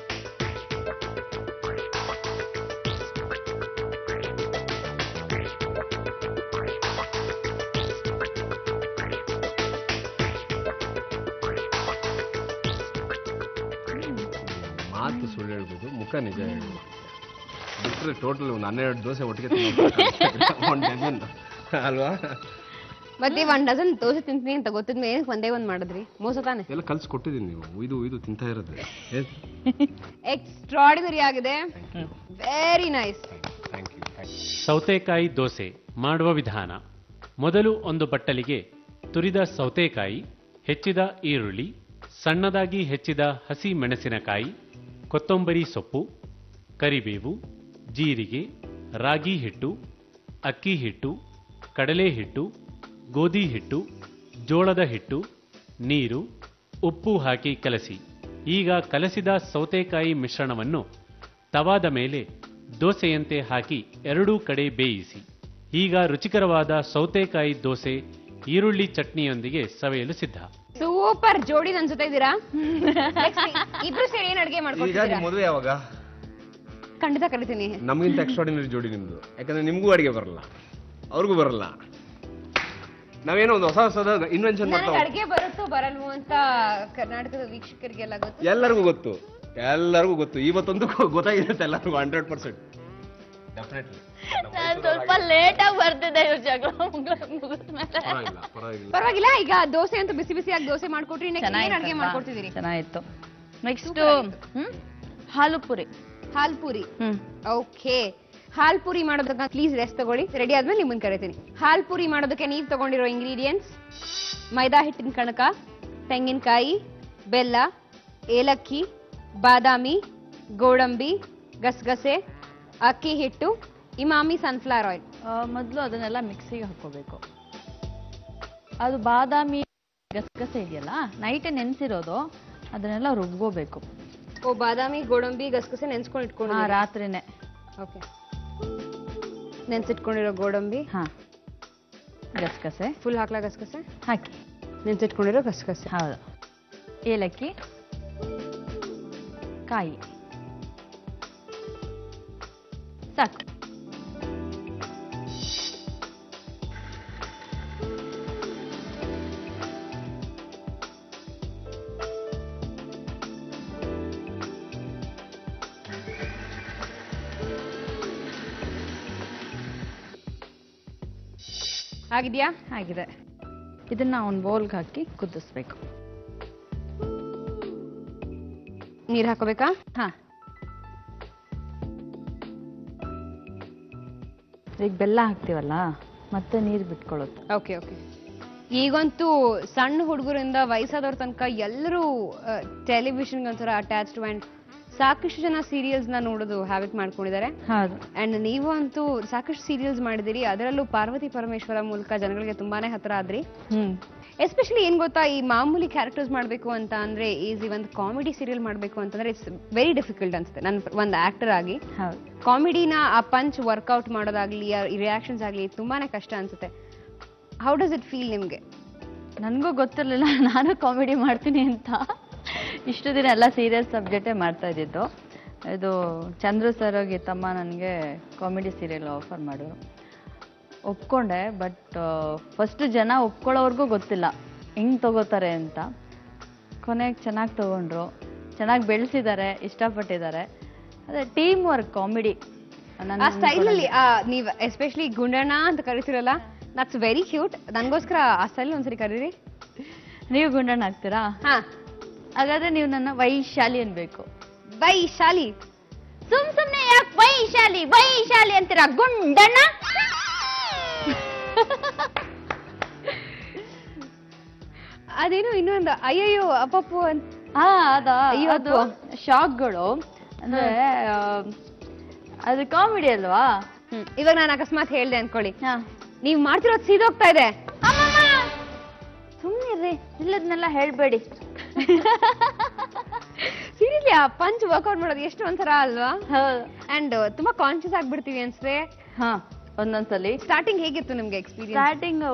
Speaker 4: ಮಾತು ಸುಳ್ಳು ಹೇಳ್ಬೋದು ಮುಖ ನಿಜ ಹೇಳ್ಬೋದು ಬಿಟ್ಟರೆ ಟೋಟಲ್ ಒಂದು ಹನ್ನೆರಡು ದೋಸೆ ಒಟ್ಟಿಗೆ ಒಂದು ಡಜನ್ ಅಲ್ವಾ
Speaker 2: ಮತ್ತೆ ಒಂದ್ ಡಜನ್ ದೋಸೆ ತಿಂತೀನಿ ಅಂತ ಗೊತ್ತಿದ್ಮೇಲೆ ಏನಕ್ಕೆ ಒಂದೇ ಒಂದ್ ಮಾಡಿದ್ರಿ ಮೋಸ ತಾನೆ
Speaker 4: ಎಲ್ಲ ಕಲ್ಸಿ ಕೊಟ್ಟಿದ್ದೀನಿ ನೀವು ಇದು ಇದು ತಿಂತಾ ಇರೋದು
Speaker 2: ಎಕ್ಸ್ಟ್ರಾಡಿನರಿ ಆಗಿದೆ very nice
Speaker 4: thank you thank you
Speaker 1: ಸೌತೆಕಾಯಿ ದೋಸೆ ಮಾಡುವ ವಿಧಾನ ಮೊದಲು ಒಂದು ಬಟ್ಟಲಿಗೆ ತುರಿದ ಸೌತೆಕಾಯಿ ಹೆಚ್ಚಿದ ಈರುಳ್ಳಿ ಸಣ್ಣದಾಗಿ ಹೆಚ್ಚಿದ ಹಸಿ ಮೆಣಸಿನಕಾಯಿ ಕೊತ್ತಂಬರಿ ಸೊಪ್ಪು ಕರಿಬೇವು ಜೀರಿಗೆ ರಾಗಿ ಹಿಟ್ಟು ಅಕ್ಕಿ ಹಿಟ್ಟು ಕಡಲೆ ಹಿಟ್ಟು ಗೋಧಿ ಹಿಟ್ಟು ಜೋಳದ ಹಿಟ್ಟು ನೀರು ಉಪ್ಪು ಹಾಕಿ ಕಲಸಿ ಈಗ ಕಲಸಿದ ಸೌತೆಕಾಯಿ ಮಿಶ್ರಣವನ್ನು ತವಾದ ಮೇಲೆ ದೋಸೆಯಂತೆ ಹಾಕಿ ಎರಡೂ ಕಡೆ ಬೇಯಿಸಿ ಈಗ ರುಚಿಕರವಾದ ಸೌತೆಕಾಯಿ ದೋಸೆ ಈರುಳ್ಳಿ ಚಟ್ನಿಯೊಂದಿಗೆ ಸವಿಯಲು ಸಿದ್ಧ
Speaker 2: ಸೂಪರ್ ಜೋಡಿ ನನ್ ಜೊತೆ ಇದ್ದೀರಾ Next, ಇಬ್ರು ಸೇರಿ ಏನ್ ಅಡ್ಗೆ
Speaker 4: ಈಗ
Speaker 2: ಮಾಡ್ಕೊಡ್ತೀರಾ
Speaker 4: ನಿಮ್ ಮದುವೆ ಯಾವಾಗ
Speaker 2: ಖಂಡಿತ ಕರಿತೀನಿ
Speaker 4: ನಮಗಿಂತ ಎಕ್ಸ್ಟ್ರಾಡಿನರಿ ಜೋಡಿ ನಿಮ್ದು ಯಾಕಂದ್ರೆ ನಿಮ್ಗೂ ಅಡಿಗೆ ಬರಲ್ಲ ಅವ್ರಿಗೂ ಬರಲ್ಲ ನಾವೇನೋ ಒಂದು ಹೊಸ ಹೊಸದ ಇನ್ವೆನ್ಷನ್
Speaker 2: ನನಗೆ
Speaker 4: ಮಾಡ್ತಾ
Speaker 2: ಅಡ್ಗೆ ಬರುತ್ತೋ ಬರಲ್ವೋ ಅಂತ ಕರ್ನಾಟಕದ ವೀಕ್ಷಕರಿಗೆಲ್ಲ ಗೊತ್ತು
Speaker 4: ಎಲ್ಲರಿಗೂ ಗೊತ್ತು ಎಲ್ಲರಿಗೂ ಗೊತ್ತು ಇವತ್ತೊಂದು ಗೊ- ಗೊತ್ತಾಗಿರುತ್ತೆ ಎಲ್ಲರಿಗೂ ಹಂಡ್ರೆಡ್ ಪರ್ಸೆಂಟ್ ಡೆಫಿನೆಟ್ಲಿ
Speaker 5: ನಾನ್ ಸ್ವಲ್ಪ ಲೇಟ್ ಆಗಿ ಬರ್ತಿದ್ದೆ ಇವ್ರ ಜಗಳ ಮುಗಿದ್ಮೇಲೆ
Speaker 4: ಪರವಾಗಿಲ್ಲ ಪರವಾಗಿಲ್ಲ
Speaker 2: ಪರವಾಗಿಲ್ಲ ಈಗ ದೋಸೆ ಅಂತ ಬಿಸಿ ಬಿಸಿಯಾಗಿ ದೋಸೆ ಮಾಡ್ಕೊಟ್ರಿ ನೆಕ್ಸ್ಟ್ ಏನ್ ಅಡ್ಗೆ
Speaker 5: ಚೆನ್ನಾಗಿತ್ತಲ್ವಾ?
Speaker 2: ಮಾಡ್ಕೊಡ್ತಿದ್ದೀರಿ
Speaker 5: ಚೆನ್ನಾಗಿತ್ತು ನೆಕ್ಸ್ಟ್ ಹ್ಮ್ ಹಾಲು ಪುರಿ
Speaker 2: ಹಾಲ್ ಪೂರಿ
Speaker 5: ಹ್ಮ್
Speaker 2: ಓಕೆ ಹಾಲ್ ಪೂರಿ ಮಾಡೋದಕ್ಕೆ ಪ್ಲೀಸ್ ರೆಸ್ಟ್ ತಗೊಳ್ಳಿ ರೆಡಿ ಆದ್ಮೇಲೆ ನಿಮ್ಮನ್ನ ಕರಿತೀನಿ ಹಾಲ್ ಪೂರಿ ಮಾಡೋದಕ್ಕೆ ನೀವು ತಗೊಂಡಿರೋ ಇಂಗ್ರೀಡಿಯೆಂಟ್ಸ್ ಮೈದಾ ಹಿಟ್ಟಿನ ಕಣಕ ತೆಂಗಿನಕಾಯಿ ಬೆಲ್ಲ ಏಲಕ್ಕಿ ಬಾದಾಮಿ ಗೋಡಂಬಿ ಗಸಗಸೆ ಅಕ್ಕಿ ಹಿಟ್ಟು ಇಮಾಮಿ ಸನ್ಫ್ಲವರ್ ಆಯಿಲ್
Speaker 5: ಮೊದಲು ಅದನ್ನೆಲ್ಲ ಮಿಕ್ಸಿಗೆ ಹಾಕೋಬೇಕು ಅದು ಬಾದಾಮಿ ಗಸಗಸೆ ಇದೆಯಲ್ಲ ನೈಟೇ ನೆನೆಸಿರೋದು ಅದನ್ನೆಲ್ಲ ರುಬ್ಕೋಬೇಕು
Speaker 2: ಓ ಬಾದಾಮಿ ಗೋಡಂಬಿ ಗಸಗಸೆ ನೆನ್ಸ್ಕೊಂಡು
Speaker 5: ಹಾ
Speaker 2: ಇಟ್ಕೊಂಡು
Speaker 5: ರಾತ್ರಿನೇ
Speaker 2: ಓಕೆ ನೆನ್ಸಿಟ್ಕೊಂಡಿರೋ ಗೋಡಂಬಿ
Speaker 5: ಹಾ ಗಸಗಸೆ
Speaker 2: ಫುಲ್ ಹಾಕ್ಲಾ ಗಸಗಸೆ
Speaker 5: ಹಾಕಿ
Speaker 2: ನೆನ್ಸಿಟ್ಕೊಂಡಿರೋ ಗಸಗಸೆ
Speaker 5: ಹೌದು ಏಲಕ್ಕಿ ಕಾಯಿ ಸಾಕು
Speaker 2: ಆಗಿದ್ಯಾ
Speaker 5: ಆಗಿದೆ ಇದನ್ನ ಒಂದು ಬೌಲ್ಗೆ ಹಾಕಿ ಕುದಿಸ್ಬೇಕು
Speaker 2: ನೀರ್ ಹಾಕೋಬೇಕಾ
Speaker 5: ಹಾ ಈಗ ಬೆಲ್ಲ ಹಾಕ್ತೀವಲ್ಲ ಮತ್ತೆ ನೀರು ಬಿಟ್ಕೊಳ್ಳುತ್ತೆ
Speaker 2: ಓಕೆ ಓಕೆ ಈಗಂತೂ ಸಣ್ಣ ಹುಡುಗರಿಂದ ವಯಸ್ಸಾದವ್ರ ತನಕ ಎಲ್ಲರೂ ಟೆಲಿವಿಷನ್ಗೆ ಒಂಥರ ಅಟ್ಯಾಚ್ಡ್ ಅಂಡ್ ಸಾಕಷ್ಟು ಜನ ಸೀರಿಯಲ್ಸ್ ನ ನೋಡೋದು ಹ್ಯಾಬಿಟ್ ಮಾಡ್ಕೊಂಡಿದ್ದಾರೆ
Speaker 5: ಹೌದು
Speaker 2: ಅಂಡ್ ನೀವು ಅಂತೂ ಸಾಕಷ್ಟು ಸೀರಿಯಲ್ಸ್ ಮಾಡಿದಿರಿ ಅದರಲ್ಲೂ ಪಾರ್ವತಿ ಪರಮೇಶ್ವರ ಮೂಲಕ ಜನಗಳಿಗೆ ತುಂಬಾನೇ ಹತ್ರ ಆದ್ರಿ
Speaker 5: ಹ್ಮ್
Speaker 2: ಎಸ್ಪೆಷಲಿ ಏನ್ ಗೊತ್ತಾ ಈ ಮಾಮೂಲಿ ಕ್ಯಾರೆಕ್ಟರ್ಸ್ ಮಾಡಬೇಕು ಅಂತ ಅಂದ್ರೆ ಈಸಿ ಒಂದು ಕಾಮಿಡಿ ಸೀರಿಯಲ್ ಮಾಡಬೇಕು ಅಂತಂದ್ರೆ ಇಟ್ಸ್ ವೆರಿ ಡಿಫಿಕಲ್ಟ್ ಅನ್ಸುತ್ತೆ ನಾನು ಒಂದು ಆಕ್ಟರ್ ಆಗಿ
Speaker 5: ಹೌದು
Speaker 2: ಕಾಮಿಡಿನ ಆ ಪಂಚ್ ವರ್ಕೌಟ್ ಮಾಡೋದಾಗ್ಲಿ ರಿಯಾಕ್ಷನ್ಸ್ ಆಗ್ಲಿ ತುಂಬಾನೇ ಕಷ್ಟ ಅನ್ಸುತ್ತೆ ಹೌ ಡಸ್ ಇಟ್ ಫೀಲ್ ನಿಮ್ಗೆ
Speaker 5: ನನಗೂ ಗೊತ್ತಿರಲಿಲ್ಲ ನಾನು ಕಾಮಿಡಿ ಮಾಡ್ತೀನಿ ಅಂತ ಇಷ್ಟು ದಿನ ಎಲ್ಲ ಸೀರಿಯಸ್ ಸಬ್ಜೆಕ್ಟೇ ಮಾಡ್ತಾ ಇದ್ದಿದ್ದು ಇದು ಚಂದ್ರು ಸರ್ ಗೀತಮ್ಮ ನನಗೆ ಕಾಮಿಡಿ ಸೀರಿಯಲ್ ಆಫರ್ ಮಾಡಿದ್ರು ಒಪ್ಕೊಂಡೆ ಬಟ್ ಫಸ್ಟ್ ಜನ ಒಪ್ಕೊಳ್ಳೋರ್ಗೂ ಗೊತ್ತಿಲ್ಲ ಹೆಂಗ್ ತಗೋತಾರೆ ಅಂತ ಕೊನೆಗೆ ಚೆನ್ನಾಗಿ ತಗೊಂಡ್ರು ಚೆನ್ನಾಗಿ ಬೆಳೆಸಿದ್ದಾರೆ ಇಷ್ಟಪಟ್ಟಿದ್ದಾರೆ ಅದೇ ಟೀಮ್ ವರ್ಕ್ ಕಾಮಿಡಿ
Speaker 2: ಆ ಸ್ಟೈಲ್ ಅಲ್ಲಿ ಆ, ನೀವ್ ಎಸ್ಪೆಷಲಿ ಗುಂಡಣ್ಣ ಅಂತ ಕರಿತಿರಲ್ಲ ದಟ್ಸ್ ವೆರಿ ಕ್ಯೂಟ್ ನನಗೋಸ್ಕರ ಆ ಸ್ಟೈಲ್ ಒಂದ್ಸರಿ ಕರೀರಿ
Speaker 5: ನೀವು ಗುಂಡಣ್ಣ ಆಗ್ತೀರಾ
Speaker 2: ಹಾ
Speaker 5: ಹಾಗಾದ್ರೆ ನೀವು ನನ್ನ ವೈಶಾಲಿ ಅನ್ಬೇಕು
Speaker 2: ವೈಶಾಲಿ
Speaker 5: ಸುಮ್ ಸುಮ್ನೆ ಯಾಕೆ ವೈಶಾಲಿ ವೈಶಾಲಿ ಅಂತೀರಾ ಗುಂಡಣ್ಣ
Speaker 2: ಅದೇನು ಇನ್ನೊಂದು ಅಯ್ಯಯ್ಯೋ ಅಪ್ಪಪ್ಪು ಅಂತ
Speaker 5: ಹಾ ಅದ
Speaker 2: ಅಯ್ಯೋ
Speaker 5: ಅದು ಶಾಕ್ಗಳು ಅಂದ್ರೆ ಆ, ಅದು ಕಾಮಿಡಿ ಅಲ್ವಾ
Speaker 2: ಹ್ಮ್. ಇವಾಗ ನಾನು ಅಕಸ್ಮಾತ್ ಹೇಳ್ದೆ ಅನ್ಕೊಳ್ಳಿ
Speaker 5: ಹಾ
Speaker 2: ನೀವ್ ಮಾಡ್ತಿರೋದು ಸೀದೋಗ್ತಾ ಇದೆ
Speaker 5: ಸುಮ್ಮನಿರ್ರಿ ಇಲ್ಲದ್ನೆಲ್ಲ ಹೇಳ್ಬೇಡಿ
Speaker 2: ಸೀರಿಯಸ್ಲಿ ಆ ಪಂಚ್ ವರ್ಕೌಟ್ ಮಾಡೋದು ಎಷ್ಟು ಒಂಥರ ಅಲ್ವಾ
Speaker 5: ಹೌದು
Speaker 2: ಅಂಡ್ ತುಂಬಾ ಕಾನ್ಶಿಯಸ್ ಆಗ್ಬಿಡ್ತೀವಿ ಅನ್ಸುತ್ತೆ
Speaker 5: ಹಾ ಒಂದೊಂದ್ಸಲಿ
Speaker 2: ಸ್ಟಾರ್ಟಿಂಗ್ ಹೇಗಿತ್ತು ನಿಮ್ಗೆ ಎಕ್ಸ್ಪೀರಿಯನ್ಸ್
Speaker 5: ಸ್ಟಾರ್ಟಿಂಗ್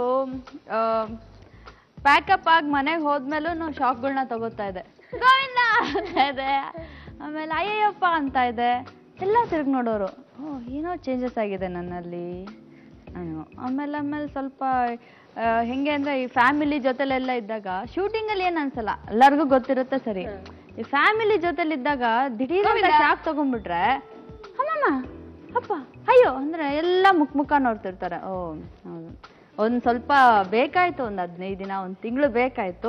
Speaker 5: ಪ್ಯಾಕಪ್ ಆಗಿ ಮನೆಗೆ ಹೋದ್ಮೇಲೂ ನಾವು ಶಾಕ್ಗಳನ್ನ ತಗೋತಾ ಇದೆ ಗೋವಿಂದ ಅಂತ ಇದೆ ಆಮೇಲೆ ಅಯ್ಯಯ್ಯಪ್ಪ ಅಂತ ಇದೆ ಎಲ್ಲ ತಿರುಗಿ ನೋಡೋರು ಓ ಏನೋ ಚೇಂಜಸ್ ಆಗಿದೆ ನನ್ನಲ್ಲಿ ಅನ್ನೋ ಆಮೇಲೆ ಆಮೇಲೆ ಸ್ವಲ್ಪ ಆ, ಹೆಂಗೆ ಅಂದ್ರೆ ಈ ಫ್ಯಾಮಿಲಿ ಜೊತೆಲೆಲ್ಲ ಇದ್ದಾಗ ಶೂಟಿಂಗ್ ಅಲ್ಲಿ ಏನ್ ಅನ್ಸಲ್ಲ ಎಲ್ಲರಿಗೂ ಗೊತ್ತಿರುತ್ತೆ ಸರಿ ಈ ಫ್ಯಾಮಿಲಿ ಜೊತೆಲಿ ಇದ್ದಾಗ ದಿಢೀರ್ ಶಾಕ್ ತಗೊಂಡ್ಬಿಟ್ರೆ ಅಮ್ಮಮ್ಮ ಅಪ್ಪ ಅಯ್ಯೋ ಅಂದ್ರೆ ಎಲ್ಲ ಮುಖ ಮುಖ ನೋಡ್ತಿರ್ತಾರೆ ಓ ಹೌದು ಒಂದ್ ಸ್ವಲ್ಪ ಬೇಕಾಯ್ತು ಒಂದ್ ಹದಿನೈದು ದಿನ ಒಂದ್ ತಿಂಗಳು ಬೇಕಾಯ್ತು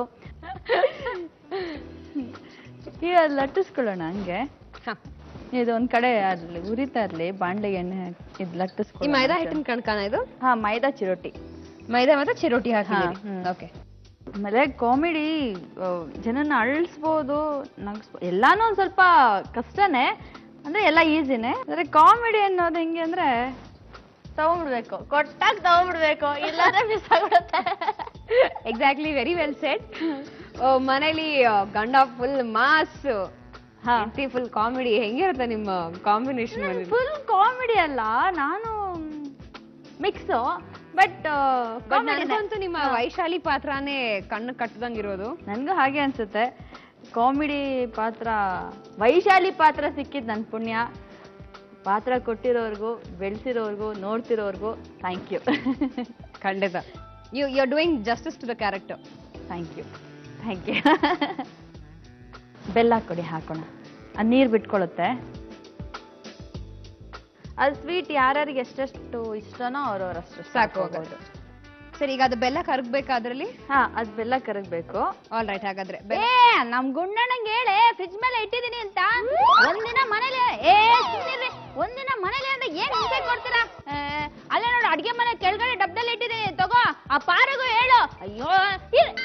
Speaker 5: ಈಗ ಲಟ್ಟಿಸ್ಕೊಳ್ಳೋಣ ಹಂಗೆ ಇದು ಒಂದ್ ಕಡೆ ಅಲ್ಲಿ ಉರಿತಾ ಇರ್ಲಿ ಬಾಂಡ್ಲಿಗೆ ಎಣ್ಣೆ ಹಾಕಿ ಇದ್
Speaker 2: ಈ
Speaker 5: ಲಟ್ಟಿಸ್ಕೊಳ್ಳೋಣ
Speaker 2: ಮೈದಾ ಹಿಟ್ಟಿನ ಕಣ್ಕಾನ ಇದು
Speaker 5: ಹಾ ಮೈದಾ ಚಿರೋಟಿ
Speaker 2: ಮೈದಾ ಮತ್ತೆ ಚಿರೋಟಿ ಹಾಕಿ
Speaker 5: ಹಾ, ಹ್ಮ್.
Speaker 2: ಓಕೆ
Speaker 5: ಆಮೇಲೆ ಕಾಮಿಡಿ ಜನನ ಅಳಿಸ್ಬೋದು ನಗಿಸ್ಬೋದು ಎಲ್ಲಾನು ಒಂದ್ ಸ್ವಲ್ಪ ಕಷ್ಟನೇ ಅಂದ್ರೆ ಎಲ್ಲ ಈಸಿನೇ ಅಂದ್ರೆ ಕಾಮಿಡಿ ಅನ್ನೋದು ಹೆಂಗೆ ಅಂದ್ರೆ ತಗೊಂಡ್ಬಿಡ್ಬೇಕು ಕೊಟ್ಟಾಗ ತಗೊಂಡ್ಬಿಡ್ಬೇಕು ಇಲ್ಲಾಂದ್ರೆ ಮಿಸ್ ಆಗ್ಬಿಡುತ್ತೆ
Speaker 2: ಎಕ್ಸಾಕ್ಟ್ಲಿ ವೆರಿ ವೆಲ್ ಸೆಟ್ ಮನೇಲಿ ಆ, ಗಂಡ ಫುಲ್ ಮಾಸ್
Speaker 5: ಹಾ.
Speaker 2: ಫುಲ್ ಕಾಮಿಡಿ ಹೆಂಗಿರುತ್ತೆ ನಿಮ್ಮ ಕಾಂಬಿನೇಷನ್
Speaker 5: ಫುಲ್ ಕಾಮಿಡಿ ಅಲ್ಲ ನಾನು ಮಿಕ್ಸು ಬಟ್
Speaker 2: ಬಟ್ ನನಗಂತೂ ನಿಮ್ಮ ವೈಶಾಲಿ ಪಾತ್ರನೇ ಕಣ್ಣು ಕಟ್ಟದಂಗಿರೋದು
Speaker 5: ನನ್ಗೂ ಹಾಗೆ ಅನ್ಸುತ್ತೆ ಕಾಮಿಡಿ ಪಾತ್ರ ವೈಶಾಲಿ ಪಾತ್ರ ಸಿಕ್ಕಿದ್ ನನ್ ಪುಣ್ಯ ಪಾತ್ರ ಕೊಟ್ಟಿರೋರ್ಗೂ ಬೆಳೆಸಿರೋರ್ಗೂ ನೋಡ್ತಿರೋರ್ಗೂ ಥ್ಯಾಂಕ್ ಯು
Speaker 2: ಖಂಡಿತ you you are doing justice to the character
Speaker 5: thank you thank you ಬೆಲ್ಲ ಕೊಡಿ ಹಾಕೋಣ ಅದು ನೀರು ಬಿಟ್ಕೊಳ್ಳುತ್ತೆ ಅದು ಸ್ವೀಟ್ ಯಾರ್ಯಾರಿಗೆ ಎಷ್ಟೆಷ್ಟು ಇಷ್ಟನೋ ಅವ್ರವ್ರಷ್ಟು
Speaker 2: ಸಾಕು ಹೋಗೋದು ಸರಿ ಈಗ ಅದು ಬೆಲ್ಲ ಕರಗ್ಬೇಕಾದ್ರಲ್ಲಿ
Speaker 5: ಹಾ ಅದು ಬೆಲ್ಲ ಕರಗಬೇಕು
Speaker 2: ಆಲ್ ರೈಟ್ ಹಾಗಾದ್ರೆ
Speaker 5: ಏ ನಮ್ ಗುಂಡಣ್ಣಂಗೆ ಹೇಳೆ ಫ್ರಿಜ್ ಮೇಲೆ ಇಟ್ಟಿದೀನಿ ಅಂತ ಒಂದಿನ ಮನೇಲಿ ಏ ಸುಮ್ನಿರ್ರಿ ಒಂದಿನ ಮನೇಲಿ ಅಂದ್ರೆ ಏನ್ ಹಿಂಸೆ ಕೊಡ್ತೀರಾ ಏ, ಅಲ್ಲೇ ನೋಡು ಅಡ್ಗೆ ಮನೆ ಕೆಳಗಡೆ ಡಬ್ಬದಲ್ಲಿ ಇಟ್ಟಿದೀನಿ ತಗೋ ಆ ಪಾರಿಗೂ ಹೇಳು ಅಯ್ಯೋ ಇರ್-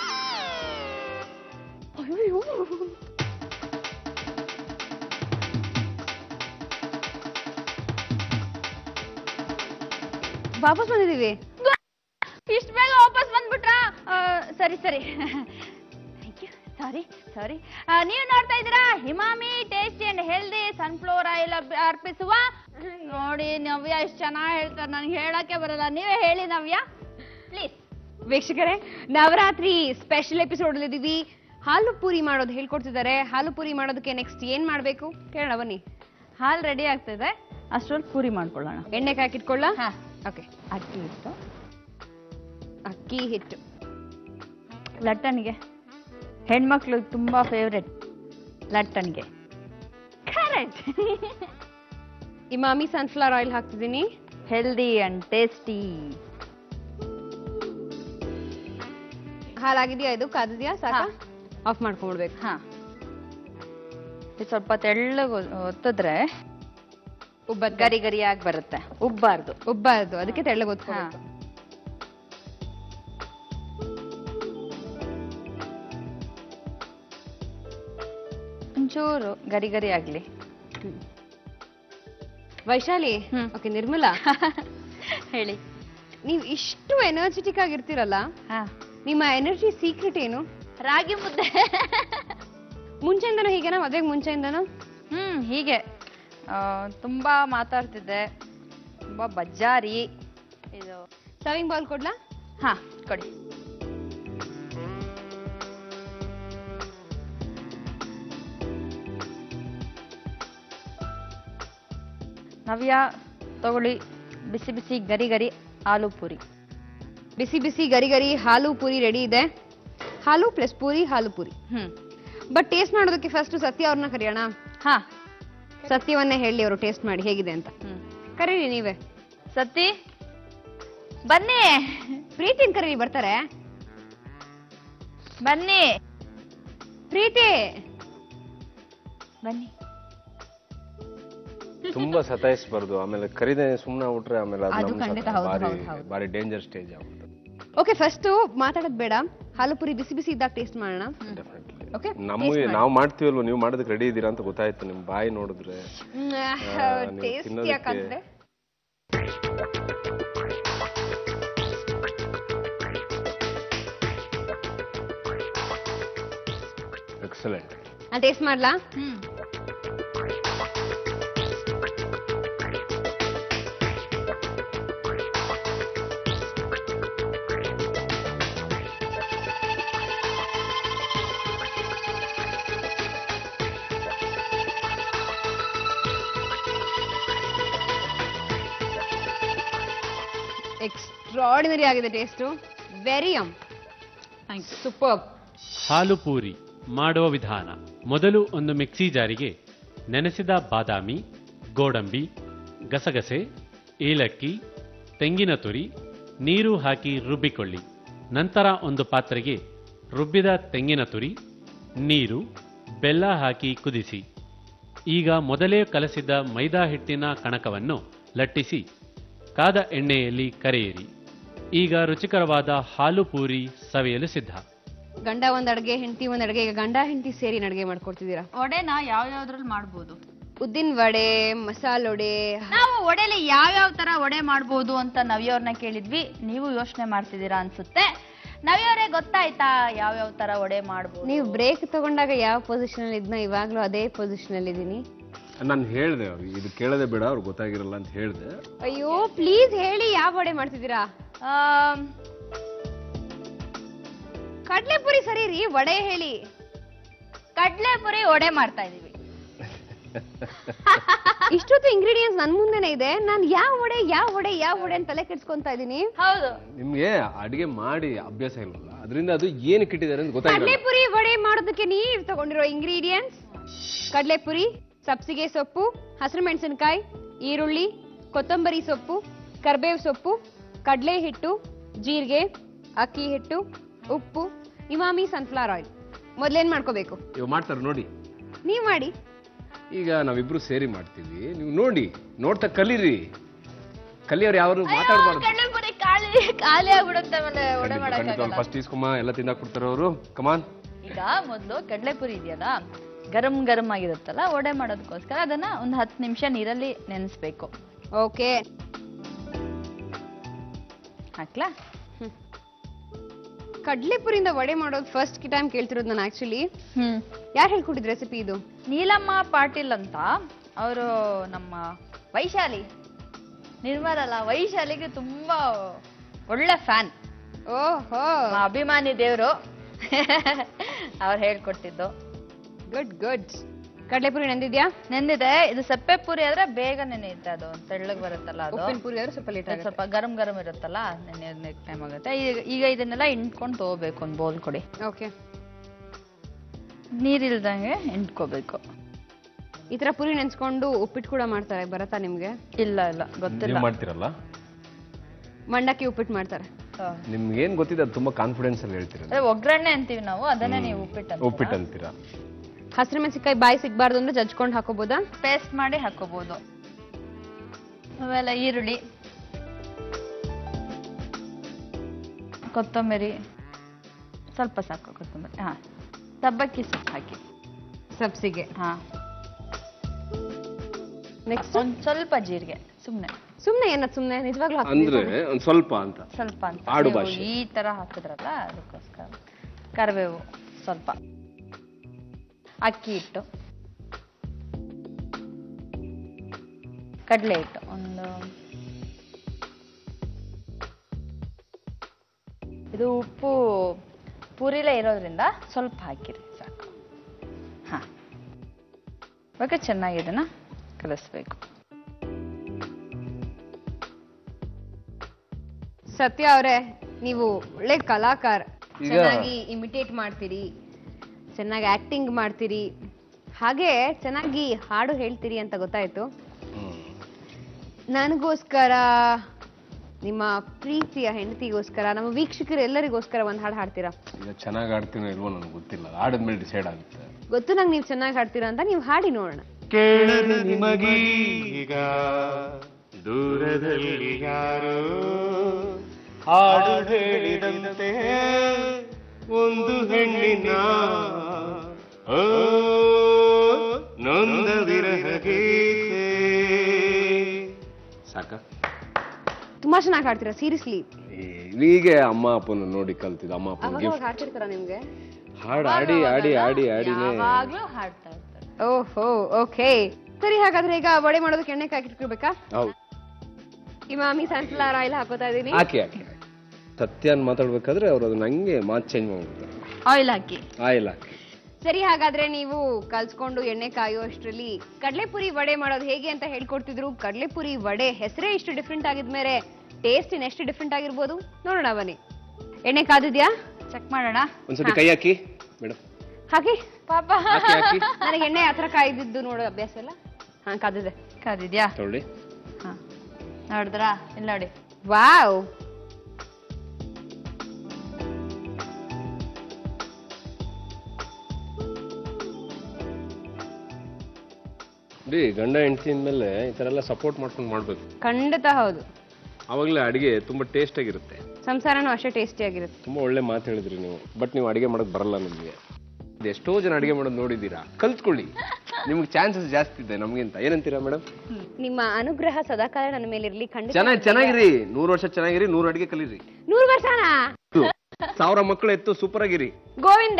Speaker 2: ವಾಪಸ್ ಬಂದಿದೀವಿ
Speaker 5: ಇಷ್ಟ ಬೇಗ ವಾಪಸ್ ಬಂದ್ಬಿಟ್ರಾ ಆ, ಸರಿ ಸರಿ ಥ್ಯಾಂಕ್ ಯು ಸಾರಿ ಸಾರಿ ನೀವು ನೋಡ್ತಾ ಇದ್ದೀರಾ Emami tasty and healthy sunflower oil ಅರ್ಪಿಸುವ ನೋಡಿ ನವ್ಯ ಎಷ್ಟು ಚೆನ್ನಾಗಿ ಹೇಳ್ತಾರೆ ನನಗೆ ಹೇಳಕ್ಕೆ ಬರಲ್ಲ ನೀವೇ ಹೇಳಿ ನವ್ಯ ಪ್ಲೀಸ್
Speaker 2: ವೀಕ್ಷಕರೇ ನವರಾತ್ರಿ ಸ್ಪೆಷಲ್ ಎಪಿಸೋಡ್ ಇದೀವಿ ಹಾಲು ಪೂರಿ ಮಾಡೋದು ಹೇಳ್ಕೊಡ್ತಿದ್ದಾರೆ ಹಾಲು ಪೂರಿ ಮಾಡೋದಕ್ಕೆ ನೆಕ್ಸ್ಟ್ ಏನ್ ಮಾಡ್ಬೇಕು ಕೇಳೋಣ ಬನ್ನಿ
Speaker 5: ಹಾಲು ರೆಡಿ ಆಗ್ತಿದೆ ಅಷ್ಟ್ರಲ್ಲಿ ಪೂರಿ ಮಾಡ್ಕೊಳ್ಳೋಣ
Speaker 2: ಎಣ್ಣೆ ಹಾಕಿಟ್ಕೊಳ್ಳ
Speaker 5: ಹಾ.
Speaker 2: ಓಕೆ
Speaker 5: ಅಕ್ಕಿ ಇಟ್ಟು
Speaker 2: ಅಕ್ಕಿ ಹಿಟ್ಟು
Speaker 5: ಲಟ್ಟಣಿಗೆ ಹೆಣ್ಮಕ್ಳು ತುಂಬಾ ಫೇವ್ರೆಟ್ ಲಟ್ಟಣಿಗೆ ಕರೆಕ್ಟ್
Speaker 2: ಇಮಾಮಿ ಸನ್ಫ್ಲವರ್ ಆಯಿಲ್ ಹಾಕ್ತಿದ್ದೀನಿ
Speaker 5: ಹೆಲ್ದಿ ಅಂಡ್ ಟೇಸ್ಟಿ
Speaker 2: ಹಾಲಾಗಿದೆಯಾ ಇದು ಕಾದಿದ್ಯಾ ಸಾಕ
Speaker 5: ಹಾ.
Speaker 2: ಆಫ್ ಮಾಡ್ಕೊಂಡ್ಬಿಡ್ಬೇಕು
Speaker 5: ಹಾ ಇದು ಸ್ವಲ್ಪ ತೆಳ್ಳಗೆ ಒತ್ತಿದ್ರೆ
Speaker 2: ಉಬ್ಬದ್
Speaker 5: ಗರಿ ಗರಿಯಾಗಿ ಬರುತ್ತೆ ಉಬ್ಬಾರ್ದು
Speaker 2: ಉಬ್ಬಾರ್ದು ಅದಕ್ಕೆ ತೆಳ್ಳಗೆ ಒತ್ಕೋಬೇಕು
Speaker 5: ಒಂಚೂರು ಗರಿ ಗರಿ ಆಗ್ಲಿ
Speaker 2: ವೈಶಾಲಿ
Speaker 5: ಹ್ಮ್.
Speaker 2: ಓಕೆ ನಿರ್ಮಲಾ
Speaker 5: ಹೇಳಿ
Speaker 2: ನೀವು ಇಷ್ಟು ಎನರ್ಜೆಟಿಕ್ ಆಗಿರ್ತೀರಲ್ಲ
Speaker 5: ಹಾ
Speaker 2: ನಿಮ್ಮ ಎನರ್ಜಿ ಸೀಕ್ರೆಟ್ ಏನು
Speaker 5: ರಾಗಿ ಮುದ್ದೆ
Speaker 2: ಮುಂಚೆಯಿಂದನೂ ಹೀಗೆನಾ ಮದ್ವೆಗೆ ಮುಂಚೆಯಿಂದನೂ
Speaker 5: ಹ್ಮ್ ಹೀಗೆ ಆ, ತುಂಬಾ ಮಾತಾಡ್ತಿದ್ದೆ ತುಂಬಾ ಬಜ್ಜಾರಿ ಇದು
Speaker 2: ಸರ್ವಿಂಗ್ ಬೌಲ್ ಕೊಡ್ಲಾ
Speaker 5: ಹಾ ಕೊಡಿ ನವ್ಯ ತಗೊಳ್ಳಿ ಬಿಸಿ ಬಿಸಿ ಗರಿ ಗರಿ ಆಲೂ ಪೂರಿ
Speaker 2: ಬಿಸಿ ಬಿಸಿ ಗರಿ ಗರಿ ಹಾಲು ಪೂರಿ ರೆಡಿ ಇದೆ ಹಾಲು ಪ್ಲಸ್ ಪೂರಿ ಹಾಲು ಪೂರಿ
Speaker 5: ಹ್ಮ್
Speaker 2: ಬಟ್ ಟೇಸ್ಟ್ ಮಾಡೋದಕ್ಕೆ ಫಸ್ಟ್ ಸತ್ಯ ಅವ್ರನ್ನ ಕರೆಯೋಣ
Speaker 5: ಹಾ
Speaker 2: ಸತ್ಯವನ್ನೇ ಹೇಳಿ ಅವರು ಟೇಸ್ಟ್ ಮಾಡಿ ಹೇಗಿದೆ ಅಂತ
Speaker 5: ಹ್ಮ್
Speaker 2: ಕರೀರಿ ನೀವೇ
Speaker 5: ಸತಿ ಬನ್ನಿ
Speaker 2: ಪ್ರೀತಿನ ಕರೀರಿ ಬರ್ತಾರೆ
Speaker 5: ಬನ್ನಿ
Speaker 2: ಪ್ರೀತಿ
Speaker 5: ಬನ್ನಿ
Speaker 4: ತುಂಬಾ ಸತಾಯಿಸ್ಬಾರ್ದು ಆಮೇಲೆ ಕರಿದೆ ಸುಮ್ಮನೆ ಬಿಟ್ರೆ ಆಮೇಲೆ ಅದು
Speaker 2: ಅದು
Speaker 4: ನಮ್
Speaker 2: ಖಂಡಿತ
Speaker 4: ಸತ-
Speaker 2: ಹೌದು,
Speaker 4: ಭಾರಿ
Speaker 2: ಹೌದು, ಹೌದು.
Speaker 4: ಭಾರಿ ಡೇಂಜರ್ ಸ್ಟೇಜ್ ಆಗ್ಬಿಟ್ಟು
Speaker 2: ಓಕೆ ಫಸ್ಟ್ ಮಾತಾಡೋದು ಬೇಡ ಹಾಲು ಪೂರಿ ಬಿಸಿ ಬಿಸಿ ಇದ್ದಾಗ ಟೇಸ್ಟ್ ಮಾಡೋಣ
Speaker 4: ಡೆಫಿನೆಟ್ಲಿ
Speaker 2: ಓಕೆ
Speaker 4: ನಮಗೆ ನಾವು ಮಾಡ್ತೀವಲ್ವ ನೀವು ಮಾಡೋದಕ್ಕೆ ರೆಡಿ ಇದ್ದೀರಾ ಅಂತ ಗೊತ್ತಾಯ್ತು ನಿಮ್ ಬಾಯಿ ನೋಡಿದ್ರೆ ನೀವು
Speaker 2: ಟೇಸ್ಟ್
Speaker 4: ತಿನ್ನೋದಕ್ಕೆ-
Speaker 2: ಯಾಕಂದ್ರೆ
Speaker 4: ಎಕ್ಸಲೆಂಟ್
Speaker 2: ನಾನು ಟೇಸ್ಟ್ ಮಾಡ್ಲಾ
Speaker 5: ಹ್ಮ್
Speaker 2: ಎಕ್ಸ್ಟ್ರಾಡಿನರಿ ಆಗಿದೆ ಟೇಸ್ಟು ವೆರಿ ಯಮ್ ಸೂಪರ್
Speaker 1: ಹಾಲು ಪೂರಿ ಮಾಡುವ ವಿಧಾನ ಮೊದಲು ಒಂದು ಮಿಕ್ಸಿ ಜಾರಿಗೆ ನೆನೆಸಿದ ಬಾದಾಮಿ ಗೋಡಂಬಿ ಗಸಗಸೆ ಏಲಕ್ಕಿ ತೆಂಗಿನ ತುರಿ ನೀರು ಹಾಕಿ ರುಬ್ಬಿಕೊಳ್ಳಿ ನಂತರ ಒಂದು ಪಾತ್ರೆಗೆ ರುಬ್ಬಿದ ತೆಂಗಿನ ತುರಿ ನೀರು ಬೆಲ್ಲ ಹಾಕಿ ಕುದಿಸಿ ಈಗ ಮೊದಲೇ ಕಲಸಿದ ಮೈದಾ ಹಿಟ್ಟಿನ ಕಣಕವನ್ನು ಲಟ್ಟಿಸಿ ಕಾದ ಎಣ್ಣೆಯಲ್ಲಿ ಕರೆಯಿರಿ ಈಗ ರುಚಿಕರವಾದ ಹಾಲು ಪೂರಿ ಸವಿಯಲು ಸಿದ್ಧ
Speaker 2: ಗಂಡ ಒಂದ್ ಅಡ್ಗೆ ಹೆಂಡತಿ ಒಂದ್ ಅಡ್ಗೆ ಈಗ ಗಂಡ ಹೆಂಡತಿ ಸೇರಿ ಅಡ್ಗೆ ಮಾಡ್ಕೊಡ್ತಿದ್ದೀರಾ
Speaker 5: ಒಡೆನ ಯಾವ ಯಾವ್ದ್ರಲ್ಲಿ ಮಾಡ್ಬೋದು
Speaker 2: ಉದ್ದಿನ ವಡೆ ಮಸಾಲೊಡೆ
Speaker 5: ನಾವು ಒಡೆಲಿ ಯಾವ್ಯಾವ ತರ ಒಡೆ ಮಾಡ್ಬೋದು ಅಂತ ನವ್ಯವ್ರನ್ನ ಕೇಳಿದ್ವಿ ನೀವು ಯೋಚನೆ ಮಾಡ್ತಿದ್ದೀರಾ ಅನ್ಸುತ್ತೆ ನವ್ಯವ್ರೆ ಗೊತ್ತಾಯ್ತಾ ಯಾವ್ಯಾವ ತರ ಒಡೆ ಮಾಡ್ಬೋದು
Speaker 2: ನೀವು ಬ್ರೇಕ್ ತಗೊಂಡಾಗ ಯಾವ ಪೊಸಿಷನ್ ಅಲ್ಲಿ ಇದ್ನ ಇವಾಗ್ಲೂ ಅದೇ ಪೊಸಿಷನ್ ಅಲ್ಲಿ ಇದೀನಿ
Speaker 4: ನಾನು ಹೇಳ್ದೆ ಅವ್ರಿಗೆ ಇದು ಕೇಳದೆ ಬೇಡ ಅವ್ರಿಗೆ ಗೊತ್ತಾಗಿರಲ್ಲ ಅಂತ ಹೇಳ್ದೆ
Speaker 2: ಅಯ್ಯೋ ಪ್ಲೀಸ್ ಹೇಳಿ ಯಾವ ವಡೆ ಮಾಡ್ತಿದ್ದೀರಾ
Speaker 5: ಆಮ್,
Speaker 2: ಕಡ್ಲೆಪುರಿ ಸರಿ ರೀ ವಡೆ ಹೇಳಿ
Speaker 5: ಕಡ್ಲೆಪುರಿ ಒಡೆ ಮಾಡ್ತಾ ಇದೀವಿ
Speaker 2: ಇಷ್ಟೊತ್ತು ಇಂಗ್ರೀಡಿಯೆಂಟ್ಸ್ ನನ್ ಮುಂದೆನೆ ಇದೆ ನಾನು ಯಾವ ವಡೆ ಯಾವ ವಡೆ ಯಾವ ವಡೆ ಅಂತ ತಲೆ ಕೆಡ್ಸ್ಕೊಂತಾ ಇದೀನಿ
Speaker 5: ಹೌದು
Speaker 4: ನಿಮ್ಗೆ ಅಡಿಗೆ ಮಾಡಿ ಅಭ್ಯಾಸ ಇಲ್ವಲ್ಲ ಅದರಿಂದ ಅದು ಏನಕ್ಕೆ ಇಟ್ಟಿದ್ದಾರೆ ಅಂತ ಗೊತ್ತಾಗಿಲ್ಲ
Speaker 2: ಕಡ್ಲೆಪುರಿ ವಡೆ ಮಾಡೋದಕ್ಕೆ ನೀವ್ ತಗೊಂಡಿರೋ ಇಂಗ್ರೀಡಿಯೆಂಟ್ಸ್ ಕಡ್ಲೆಪುರಿ ಸಬ್ಸಿಗೆ ಸೊಪ್ಪು ಹಸಿರು ಮೆಣಸಿನಕಾಯಿ ಈರುಳ್ಳಿ ಕೊತ್ತಂಬರಿ ಸೊಪ್ಪು ಕರ್ಬೇವು ಸೊಪ್ಪು ಕಡಲೆ ಹಿಟ್ಟು ಜೀರಿಗೆ ಅಕ್ಕಿ ಹಿಟ್ಟು ಉಪ್ಪು ಇಮಾಮಿ ಸನ್ಫ್ಲವರ್ ಆಯಿಲ್ ಮೊದ್ಲೇನ್ ಮಾಡ್ಕೋಬೇಕು
Speaker 4: ಇವ್ ಮಾಡ್ತಾರೆ ನೋಡಿ
Speaker 2: ನೀವ್ ಮಾಡಿ
Speaker 4: ಈಗ ನಾವಿಬ್ರು ಸೇರಿ ಮಾಡ್ತೀವಿ ನೀವು ನೋಡಿ ನೋಡ್ತಾ ಕಲೀರಿ ಕಲಿಯೋರು ಯಾರು ಮಾತಾಡ್ಬಾರ್ದು
Speaker 5: ಕಡ್ಲೆಪುರಿ ಖಾಲಿ ಖಾಲಿ ಆಗ್ಬಿಡುತ್ತೆ ಆಮೇಲೆ ಒಡೆ ಮಾಡಕ್ಕಾಗಲ್ಲ
Speaker 4: ಫಸ್ಟ್ ಇಸ್ಕೊಮ್ಮ ಎಲ್ಲ ತಿಂದಾಕ್ ಕೊಡ್ತಾರೆ ಅವರು ಕಮಾನ್
Speaker 5: ಈಗ ಮೊದಲು ಕಡಲೆಪುರಿ ಇದೆಯಲ್ಲ ಗರಂ ಗರಂ ಆಗಿರುತ್ತಲ್ಲ ಒಡೆ ಮಾಡೋದಕ್ಕೋಸ್ಕರ ಅದನ್ನ ಒಂದು ಹತ್ತು ನಿಮಿಷ ನೀರಲ್ಲಿ ನೆನೆಸ್ಬೇಕು
Speaker 2: ಓಕೆ
Speaker 5: ಹಾಕ್ಲಾ
Speaker 2: ಕಡ್ಲೆಪುರಿಂದ ವಡೆ ಮಾಡೋದು ಫಸ್ಟ್ ಟೈಮ್ ಕೇಳ್ತಿರೋದು ನಾನು ಆಕ್ಚುಲಿ
Speaker 5: ಹ್ಮ್
Speaker 2: ಯಾರು ಹೇಳ್ಕೊಟ್ಟಿದ್ ರೆಸಿಪಿ ಇದು
Speaker 5: ನೀಲಮ್ಮ ಪಾಟೀಲ್ ಅಂತ ಅವರು ನಮ್ಮ ವೈಶಾಲಿ ನಿರ್ಮಲಲ್ಲ ವೈಶಾಲಿಗೆ ತುಂಬಾ ಒಳ್ಳೆ ಫ್ಯಾನ್
Speaker 2: ಓಹೋ
Speaker 5: ಅಭಿಮಾನಿ ದೇವರು ಅವ್ರು ಹೇಳ್ಕೊಟ್ಟಿದ್ದು
Speaker 2: ಗುಡ್ ಗುಡ್ ಕಡ್ಲೆಪುರಿ ನಂದಿದ್ಯಾ
Speaker 5: ನೆಂದಿದೆ ಇದು ಸಪ್ಪೆ ಪುರಿ ಆದ್ರೆ ಬೇಗ ನೆನೆಯುತ್ತೆ ಅದು ತೆಳ್ಳಗ್ ಬರುತ್ತಲ್ಲ ಅದು
Speaker 2: ಉಪ್ಪಿನ ಪುರಿ ಆದ್ರೆ ಸ್ವಲ್ಪ ಲೇಟ್
Speaker 5: ಅದು ಸ್ವಲ್ಪ ಗರಂ ಗರಂ ಇರುತ್ತಲ್ಲ ನೆನೆ ಟೈಮ್ ಆಗುತ್ತೆ ಈಗ ಈಗ ಇದನ್ನೆಲ್ಲ ಇಂಟ್ಕೊಂಡು ತಗೋಬೇಕು ಒಂದು ಬೌಲ್ ಕೊಡಿ
Speaker 2: ಓಕೆ
Speaker 5: ನೀರಿಲ್ದಂಗೆ ಇಂಟ್ಕೋಬೇಕು
Speaker 2: ಈ ತರ ಪುರಿ ನೆನ್ಸ್ಕೊಂಡು ಉಪ್ಪಿಟ್ಟು ಕೂಡ ಮಾಡ್ತಾರೆ ಬರತ್ತಾ ನಿಮ್ಗೆ
Speaker 5: ಇಲ್ಲ ಇಲ್ಲ ಗೊತ್ತಿಲ್ಲ
Speaker 4: ನೀವು ಮಾಡ್ತೀರಲ್ಲ
Speaker 2: ಮಂಡಕ್ಕಿ ಉಪ್ಪಿಟ್ಟು ಮಾಡ್ತಾರೆ
Speaker 5: ಹಾ.
Speaker 4: ನಿಮ್ಗೆ ಏನ್ ಗೊತ್ತಿದೆ ಅದು ತುಂಬಾ ಕಾನ್ಫಿಡೆನ್ಸ್ ಅಲ್ಲಿ ಹೇಳ್ತೀರ
Speaker 5: ಅದೇ ಒಗ್ಗರಣೆ ಅಂತೀವಿ ನಾವು ಅದನ್ನೇ ನೀವು ಉಪ್ಪಿಟ್ಟು
Speaker 4: ಉಪ್ಪಿಟ್ಟು ಅಂತೀರಾ
Speaker 2: ಹಸಿರು ಮೆಣಸಿನ್ಕಾಯಿ ಬಾಯಿ ಸಿಗ್ಬಾರ್ದು ಅಂದ್ರೆ ಜಜ್ಕೊಂಡು ಹಾಕೋಬೋದಾ
Speaker 5: ಪೇಸ್ಟ್ ಮಾಡಿ ಹಾಕೋಬಹುದು ಆಮೇಲೆ ಈರುಳ್ಳಿ ಕೊತ್ತಂಬರಿ ಸ್ವಲ್ಪ ಸಾಕು ಕೊತ್ತಂಬರಿ ಹಾ ಸಬ್ಬಕ್ಕಿ ಸೊಪ್ಪು ಹಾಕಿ
Speaker 2: ಸಬ್ಸಿಗೆ
Speaker 5: ಹಾ
Speaker 2: ನೆಕ್ಸ್ಟ್
Speaker 5: ಒಂದ್ ಸ್ವಲ್ಪ ಜೀರಿಗೆ ಸುಮ್ನೆ
Speaker 2: ಸುಮ್ನೆ ಏನದ್ ಸುಮ್ನೆ ನಿಜವಾಗ್ಲೂ
Speaker 4: ಅಂದ್ರೆ ಒಂದ್ ಸ್ವಲ್ಪ ಅಂತ
Speaker 5: ಸ್ವಲ್ಪ ಅಂತ
Speaker 4: ಆಡು
Speaker 5: ನೀವು
Speaker 4: ಭಾಷೆ.
Speaker 5: ಈ ತರ ಹಾಕಿದ್ರಲ್ಲ ಅದಕ್ಕೋಸ್ಕರ ಕರಿಬೇವು ಸ್ವಲ್ಪ ಅಕ್ಕಿ ಹಿಟ್ಟು ಕಡಲೆ ಹಿಟ್ಟು ಒಂದು ಇದು ಉಪ್ಪು ಪೂರಿಲೇ ಇರೋದ್ರಿಂದ ಸ್ವಲ್ಪ ಹಾಕಿರಿ ಸಾಕು ಹಾ ಇವಾಗ ಚೆನ್ನಾಗಿ ಇದನ್ನ ಕಲಿಸ್ಬೇಕು
Speaker 2: ಸತ್ಯ ಅವರೇ ನೀವು ಒಳ್ಳೆ ಕಲಾಕಾರ
Speaker 4: ಈಗ-
Speaker 2: ಚೆನ್ನಾಗಿ ಇಮಿಟೇಟ್ ಮಾಡ್ತೀರಿ ಚೆನ್ನಾಗಿ ಆಕ್ಟಿಂಗ್ ಮಾಡ್ತೀರಿ ಹಾಗೆ ಚೆನ್ನಾಗಿ ಹಾಡು ಹೇಳ್ತೀರಿ ಅಂತ ಗೊತ್ತಾಯ್ತು ನನಗೋಸ್ಕರ ನಿಮ್ಮ ಪ್ರೀತಿಯ ಹೆಂಡತಿಗೋಸ್ಕರ ನಮ್ಮ ವೀಕ್ಷಕರು ಎಲ್ಲರಿಗೋಸ್ಕರ ಒಂದ್ ಹಾಡು ಹಾಡ್ತೀರಾ
Speaker 4: ಈಗ ಚೆನ್ನಾಗಿ ಆಡ್ತೀನೋ ಇಲ್ವೋ ನನಗೆ ಗೊತ್ತಿಲ್ಲ ಆಡಿದ್ಮೇಲೆ ಡಿಸೈಡ್ ಆಗುತ್ತೆ
Speaker 2: ಗೊತ್ತು ನಂಗೆ ನೀವು ಚೆನ್ನಾಗಿ ಹಾಡ್ತೀರಾ ಅಂತ ನೀವು ಹಾಡಿ ನೋಡೋಣ
Speaker 6: ಕೇಳಲು ನಿಮಗೀಗ ದೂರದಲ್ಲಿ ಯಾರೋ ಹಾಡು ಹೇಳಿದಂತೆ ಒಂದು ಹೆಣ್ಣಿನ ಓ ನೊಂದ ವಿರಹ ಗೀತೆ
Speaker 4: ಸಾಕ
Speaker 2: ತುಂಬಾ ಚೆನ್ನಾಗಿ ಹಾಡ್ತೀರಾ ಸೀರಿಯಸ್ಲಿ
Speaker 4: ಹೀಗೆ ಅಮ್ಮ ಅಪ್ಪನ ನೋಡಿ ಕಲ್ತಿದ್ದು ಅಮ್ಮ ಅಪ್ಪನ
Speaker 2: ಅವಾಗ
Speaker 4: ಗಿಫ್ಟ್
Speaker 2: ಅವಾಗ ಹಾಡ್ತಿರ್ತಾರ ನಿಮ್ಗೆ
Speaker 4: ಹಾಡು ಆಡಿ ಆಡಿ ಆಡಿ ಆಡಿನೇ
Speaker 5: ಯಾವಾಗ್ಲೂ ಹಾಡ್ತಾ ಇರ್ತಾರೆ
Speaker 2: ಓಹೋ ಓಕೆ ಸರಿ ಹಾಗಾದ್ರೆ ಈಗ ವಡೆ ಮಾಡೋದಕ್ಕೆ ಎಣ್ಣೆ ಹಾಕಿಟ್ಕೊಳ್ಬೇಕಾ
Speaker 4: ಹೌದು
Speaker 2: ಇಮಾಮಿ ಸನ್ಫ್ಲವರ್ ಆಯಿಲ್ ಹಾಕೋತಾ ಇದೀನಿ
Speaker 4: ಹಾಕಿ ಹಾಕಿ ಸತ್ಯನ್ ಮಾತಾಡ್ಬೇಕಾದ್ರೆ ಅವ್ರು ಅದನ್ನ ಹಂಗೆ ಮಾತು ಚೇಂಜ್ ಮಾಡ್ಬಿಡ್ತಾರೆ
Speaker 5: ಆಯಿಲ್ ಹಾಕಿ
Speaker 4: ಆಯಿಲ್ ಹಾಕಿ
Speaker 2: ಸರಿ ಹಾಗಾದ್ರೆ ನೀವು ಕಲ್ಸ್ಕೊಂಡು ಎಣ್ಣೆ ಕಾಯುವಷ್ಟರಲ್ಲಿ ಕಡಲೆಪುರಿ ವಡೆ ಮಾಡೋದು ಹೇಗೆ ಅಂತ ಹೇಳ್ಕೊಡ್ತಿದ್ರು ಕಡಲೆಪುರಿ ವಡೆ ಹೆಸರೇ ಇಷ್ಟು ಡಿಫ್ರೆಂಟ್ ಆಗಿದ್ಮೇಲೆ ಟೇಸ್ಟ್ ಎಷ್ಟು ಡಿಫ್ರೆಂಟ್ ಆಗಿರ್ಬೋದು ನೋಡೋಣ ಬನ್ನಿ ಎಣ್ಣೆ ಕಾದಿದ್ಯಾ
Speaker 5: ಚೆಕ್ ಮಾಡೋಣ
Speaker 4: ಒಂದ್ಸತಿ ಕೈ ಹಾಕಿ ಮೇಡಮ್
Speaker 2: ಹಾಕಿ
Speaker 5: ಪಾಪ
Speaker 4: ಹಾಕಿ ಹಾಕಿ
Speaker 2: ನನಗೆ ಎಣ್ಣೆ ಹತ್ರ ಕಾಯ್ದಿದ್ದು ನೋಡೋ ಅಭ್ಯಾಸ ಇಲ್ಲ ಹಾ ಕಾದಿದೆ
Speaker 5: ಕಾದಿದ್ಯಾ
Speaker 4: ತೊಗೊಳ್ಳಿ
Speaker 5: ಹಾ ನೋಡಿದ್ರಾ ಇಲ್ಲಿ ನೋಡಿ
Speaker 2: ವಾವ್
Speaker 4: ಬಿ ಗಂಡ ಹೆಂಡತಿ ಮೇಲೆ ಈ ಥರ ಎಲ್ಲ ಸಪೋರ್ಟ್ ಮಾಡ್ಕೊಂಡು ಮಾಡ್ಬೇಕು
Speaker 2: ಖಂಡಿತ ಹೌದು
Speaker 4: ಅವಾಗಲೇ ಅಡಿಗೆ ತುಂಬಾ ಟೇಸ್ಟ್ ಆಗಿರುತ್ತೆ
Speaker 2: ಸಂಸಾರನೂ ಅಷ್ಟೇ ಟೇಸ್ಟಿ ಆಗಿರುತ್ತೆ
Speaker 4: ತುಂಬಾ ಒಳ್ಳೆ ಮಾತು ಹೇಳಿದ್ರಿ ನೀವು ಬಟ್ ನೀವು ಅಡಿಗೆ ಮಾಡೋದು ಬರಲ್ಲ ನಿಮಗೆ ಎಷ್ಟೋ ಜನ ಅಡಿಗೆ ಮಾಡೋದು ನೋಡಿದ್ದೀರಾ ಕಲ್ತ್ಕೊಳ್ಳಿ ನಿಮ್ಗೆ ಚಾನ್ಸಸ್ ಜಾಸ್ತಿ ಇದೆ ನಮ್ಗಿಂತ ಏನಂತೀರಾ ಮೇಡಮ್
Speaker 2: ನಿಮ್ಮ ಅನುಗ್ರಹ ಸದಾಕಾಲ ನನ್ನ ಮೇಲೆ ಇರ್ಲಿ ಖಂಡಿತ
Speaker 4: ಚೆನ್ನಾಗಿ ಚೆನ್ನಾಗಿರಿ ನೂರು ವರ್ಷ ಚೆನ್ನಾಗಿರಿ ನೂರು ಅಡಿಗೆ ಕಲೀರಿ
Speaker 2: ನೂರು ವರ್ಷನಾ
Speaker 4: ಸಾವಿರ ಮಕ್ಕಳು ಎತ್ತು ಸೂಪರ್ ಆಗಿರಿ
Speaker 2: ಗೋವಿಂದ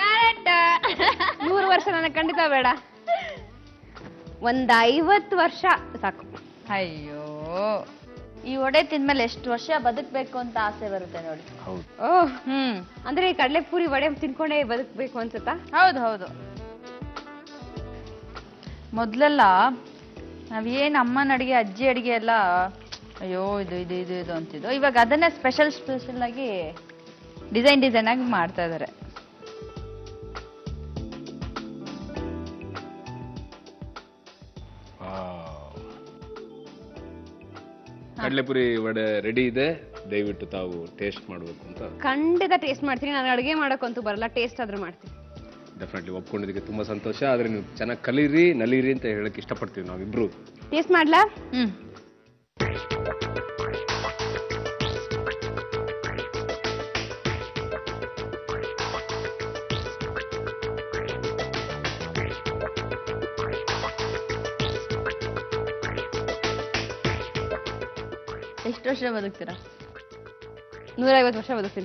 Speaker 2: ನೂರು ವರ್ಷ ನನಗೆ ಖಂಡಿತ ಬೇಡ ಒಂದ್ ಐವತ್ತು ವರ್ಷ ಸಾಕು
Speaker 5: ಅಯ್ಯೋ ಈ ವಡೆ ತಿಂದ್ಮೇಲೆ ಎಷ್ಟು ವರ್ಷ ಬದುಕ್ಬೇಕು ಅಂತ ಆಸೆ ಬರುತ್ತೆ ನೋಡಿ
Speaker 4: ಹೌದು
Speaker 2: ಓಹ್
Speaker 5: ಹ್ಮ್
Speaker 2: ಅಂದ್ರೆ ಈ ಕಡಲೆಪುರಿ ವಡೆ ತಿನ್ಕೊಂಡೇ ಬದುಕ್ಬೇಕು ಅನ್ಸುತ್ತಾ
Speaker 5: ಹೌದು ಹೌದು ಮೊದ್ಲೆಲ್ಲ ನಾವೇನ್ ಅಮ್ಮನ ಅಡಿಗೆ ಅಜ್ಜಿ ಅಡಿಗೆ ಎಲ್ಲ ಅಯ್ಯೋ ಇದು ಇದು ಇದು ಇದು ಅಂತಿದ್ದು ಇವಾಗ ಅದನ್ನೇ ಸ್ಪೆಷಲ್ ಸ್ಪೆಷಲ್ ಆಗಿ ಡಿಸೈನ್ ಡಿಸೈನ್ ಆಗಿ ಮಾಡ್ತಾ ಇದಾರೆ
Speaker 4: ಕಡಲೆಪುರಿ ವಡೆ ರೆಡಿ ಇದೆ ದಯವಿಟ್ಟು ತಾವು ಟೇಸ್ಟ್ ಮಾಡಬೇಕು ಅಂತ
Speaker 2: ಖಂಡಿತ ಟೇಸ್ಟ್ ಮಾಡ್ತೀನಿ ನಾನು ಅಡುಗೆ ಮಾಡೋಕ್ಕಂತೂ ಬರಲ್ಲ ಟೇಸ್ಟ್ ಆದ್ರೂ ಮಾಡ್ತೀನಿ
Speaker 4: ಡೆಫಿನೆಟ್ಲಿ ಒಪ್ಕೊಂಡಿದ್ದಕ್ಕೆ ತುಂಬಾ ಸಂತೋಷ ಆದ್ರೆ ನೀವು ಚೆನ್ನಾಗಿ ಕಲೀರಿ ನಲೀರಿ ಅಂತ ಹೇಳಕ್ ಇಷ್ಟಪಡ್ತೀವಿ ನಾವಿಬ್ರು
Speaker 2: ಟೇಸ್ಟ್ ಮಾಡ್ಲಾ
Speaker 5: ಹ್ಮ್ ಎಷ್ಟು ವರ್ಷ ಬದುಕ್ತೀರಾ
Speaker 2: ನೂರೈವತ್ತು ವರ್ಷ ಬದುಕ್ತೀನಿ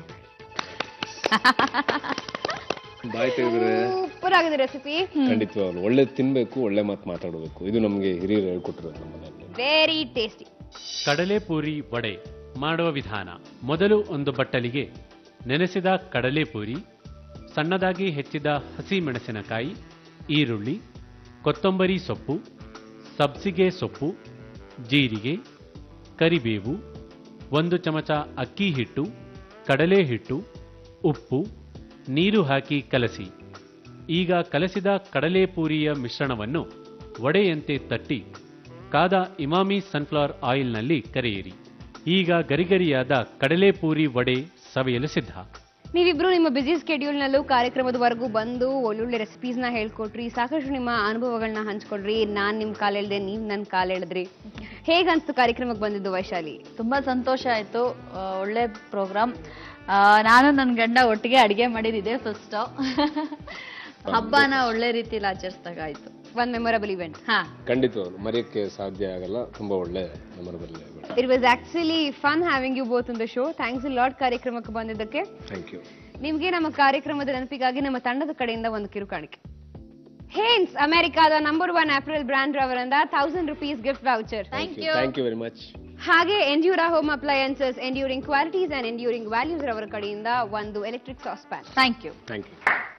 Speaker 4: ಬಾಯ್ ತೆಗೆದ್ರೆ
Speaker 2: ಸೂಪರ್ ಆಗಿದೆ ರೆಸಿಪಿ
Speaker 4: ಖಂಡಿತವಾಗ್ಲು ಒಳ್ಳೆ ತಿನ್ಬೇಕು ಒಳ್ಳೆ ಮಾತು ಮಾತಾಡಬೇಕು ಇದು ನಮಗೆ ಹಿರಿಯರು ಹೇಳ್ಕೊಟ್ಟಿರೋದು ನಮ್ಮ ಮನೆಯಲ್ಲಿ
Speaker 2: ವೆರಿ ಟೇಸ್ಟಿ
Speaker 1: ಕಡಲೆಪೂರಿ ವಡೆ ಮಾಡುವ ವಿಧಾನ ಮೊದಲು ಒಂದು ಬಟ್ಟಲಿಗೆ ನೆನೆಸಿದ ಕಡಲೆಪೂರಿ ಸಣ್ಣದಾಗಿ ಹೆಚ್ಚಿದ ಹಸಿ ಮೆಣಸಿನಕಾಯಿ ಈರುಳ್ಳಿ ಕೊತ್ತಂಬರಿ ಸೊಪ್ಪು ಸಬ್ಸಿಗೆ ಸೊಪ್ಪು ಜೀರಿಗೆ ಕರಿಬೇವು ಒಂದು ಚಮಚ ಅಕ್ಕಿ ಹಿಟ್ಟು ಕಡಲೆ ಹಿಟ್ಟು ಉಪ್ಪು ನೀರು ಹಾಕಿ ಕಲಸಿ ಈಗ ಕಲಸಿದ ಕಡಲೆಪೂರಿಯ ಮಿಶ್ರಣವನ್ನು ವಡೆಯಂತೆ ತಟ್ಟಿ ಕಾದ ಇಮಾಮಿ ಸನ್ಫ್ಲವರ್ ಆಯಿಲ್ನಲ್ಲಿ ಕರೆಯಿರಿ ಈಗ ಗರಿಗರಿಯಾದ ಕಡಲೆಪೂರಿ ವಡೆ ಸವಿಯಲು ಸಿದ್ಧ
Speaker 2: ನೀವಿಬ್ರು ನಿಮ್ಮ ಬಿಸಿ ಸ್ಕೆಡ್ಯೂಲ್ನಲ್ಲೂ ಕಾರ್ಯಕ್ರಮದವರೆಗೂ ಬಂದು ಒಳ್ಳೊಳ್ಳೆ ರೆಸಿಪೀಸ್ನ ಹೇಳ್ಕೊಟ್ರಿ ಸಾಕಷ್ಟು ನಿಮ್ಮ ಅನುಭವಗಳನ್ನ ಹಂಚ್ಕೊಡ್ರಿ ನಾನ್ ನಿಮ್ ಕಾಲ್ ಎಳ್ದೆ ನೀವ್ ನನ್ ಕಾಲ್ ಎಳೆದ್ರಿ ಹೇಗನ್ಸ್ತು ಕಾರ್ಯಕ್ರಮಕ್ಕೆ ಬಂದಿದ್ದು ವೈಶಾಲಿ
Speaker 5: ತುಂಬಾ ಸಂತೋಷ ಆಯ್ತು ಆ, ಒಳ್ಳೆ ಪ್ರೋಗ್ರಾಮ್ ನಾನು ನನ್ನ ಗಂಡ ಒಟ್ಟಿಗೆ ಅಡಿಗೆ ಮಾಡಿದಿದೆ ಫಸ್ಟ್ ಹಬ್ಬನ ಒಳ್ಳೆ ರೀತಿಲಿ ಆಚರಿಸಿದಾಗ ಆಯ್ತು
Speaker 2: ಒನ್ ಮೆಮೊರಬಲ್ ಇವೆಂಟ್
Speaker 5: ಹಾ
Speaker 4: ಖಂಡಿತವಾಗ್ಲು ಮರೆಯಕ್ಕೆ ಸಾಧ್ಯ ಆಗಲ್ಲ ತುಂಬಾ ಒಳ್ಳೆ memorable
Speaker 2: it was actually fun having you both in the show thanks lot ಕಾರ್ಯಕ್ರಮಕ್ಕೆ ಬಂದಿದ್ದಕ್ಕೆ
Speaker 4: ಥ್ಯಾಂಕ್ ಯು
Speaker 2: ನಿಮ್ಗೆ ನಮ್ಮ ಕಾರ್ಯಕ್ರಮದ ನೆನಪಿಗಾಗಿ ನಮ್ಮ ತಂಡದ ಕಡೆಯಿಂದ ಒಂದು ಕಿರುಕಾಣಿಕೆ ಹೇನ್ಸ್ ಅಮೆರಿಕಾದ ನಂಬರ್ ಒನ್ ಆಪರಲ್ ಬ್ರ್ಯಾಂಡ್ ರವರಿಂದ thousand rupees gift voucher
Speaker 5: thank you
Speaker 4: thank you very much
Speaker 2: ಹಾಗೆ Endura home appliances enduring qualities and enduring values ರವರ ಕಡೆಯಿಂದ ಒಂದು electric saucepan
Speaker 5: thank you
Speaker 4: thank you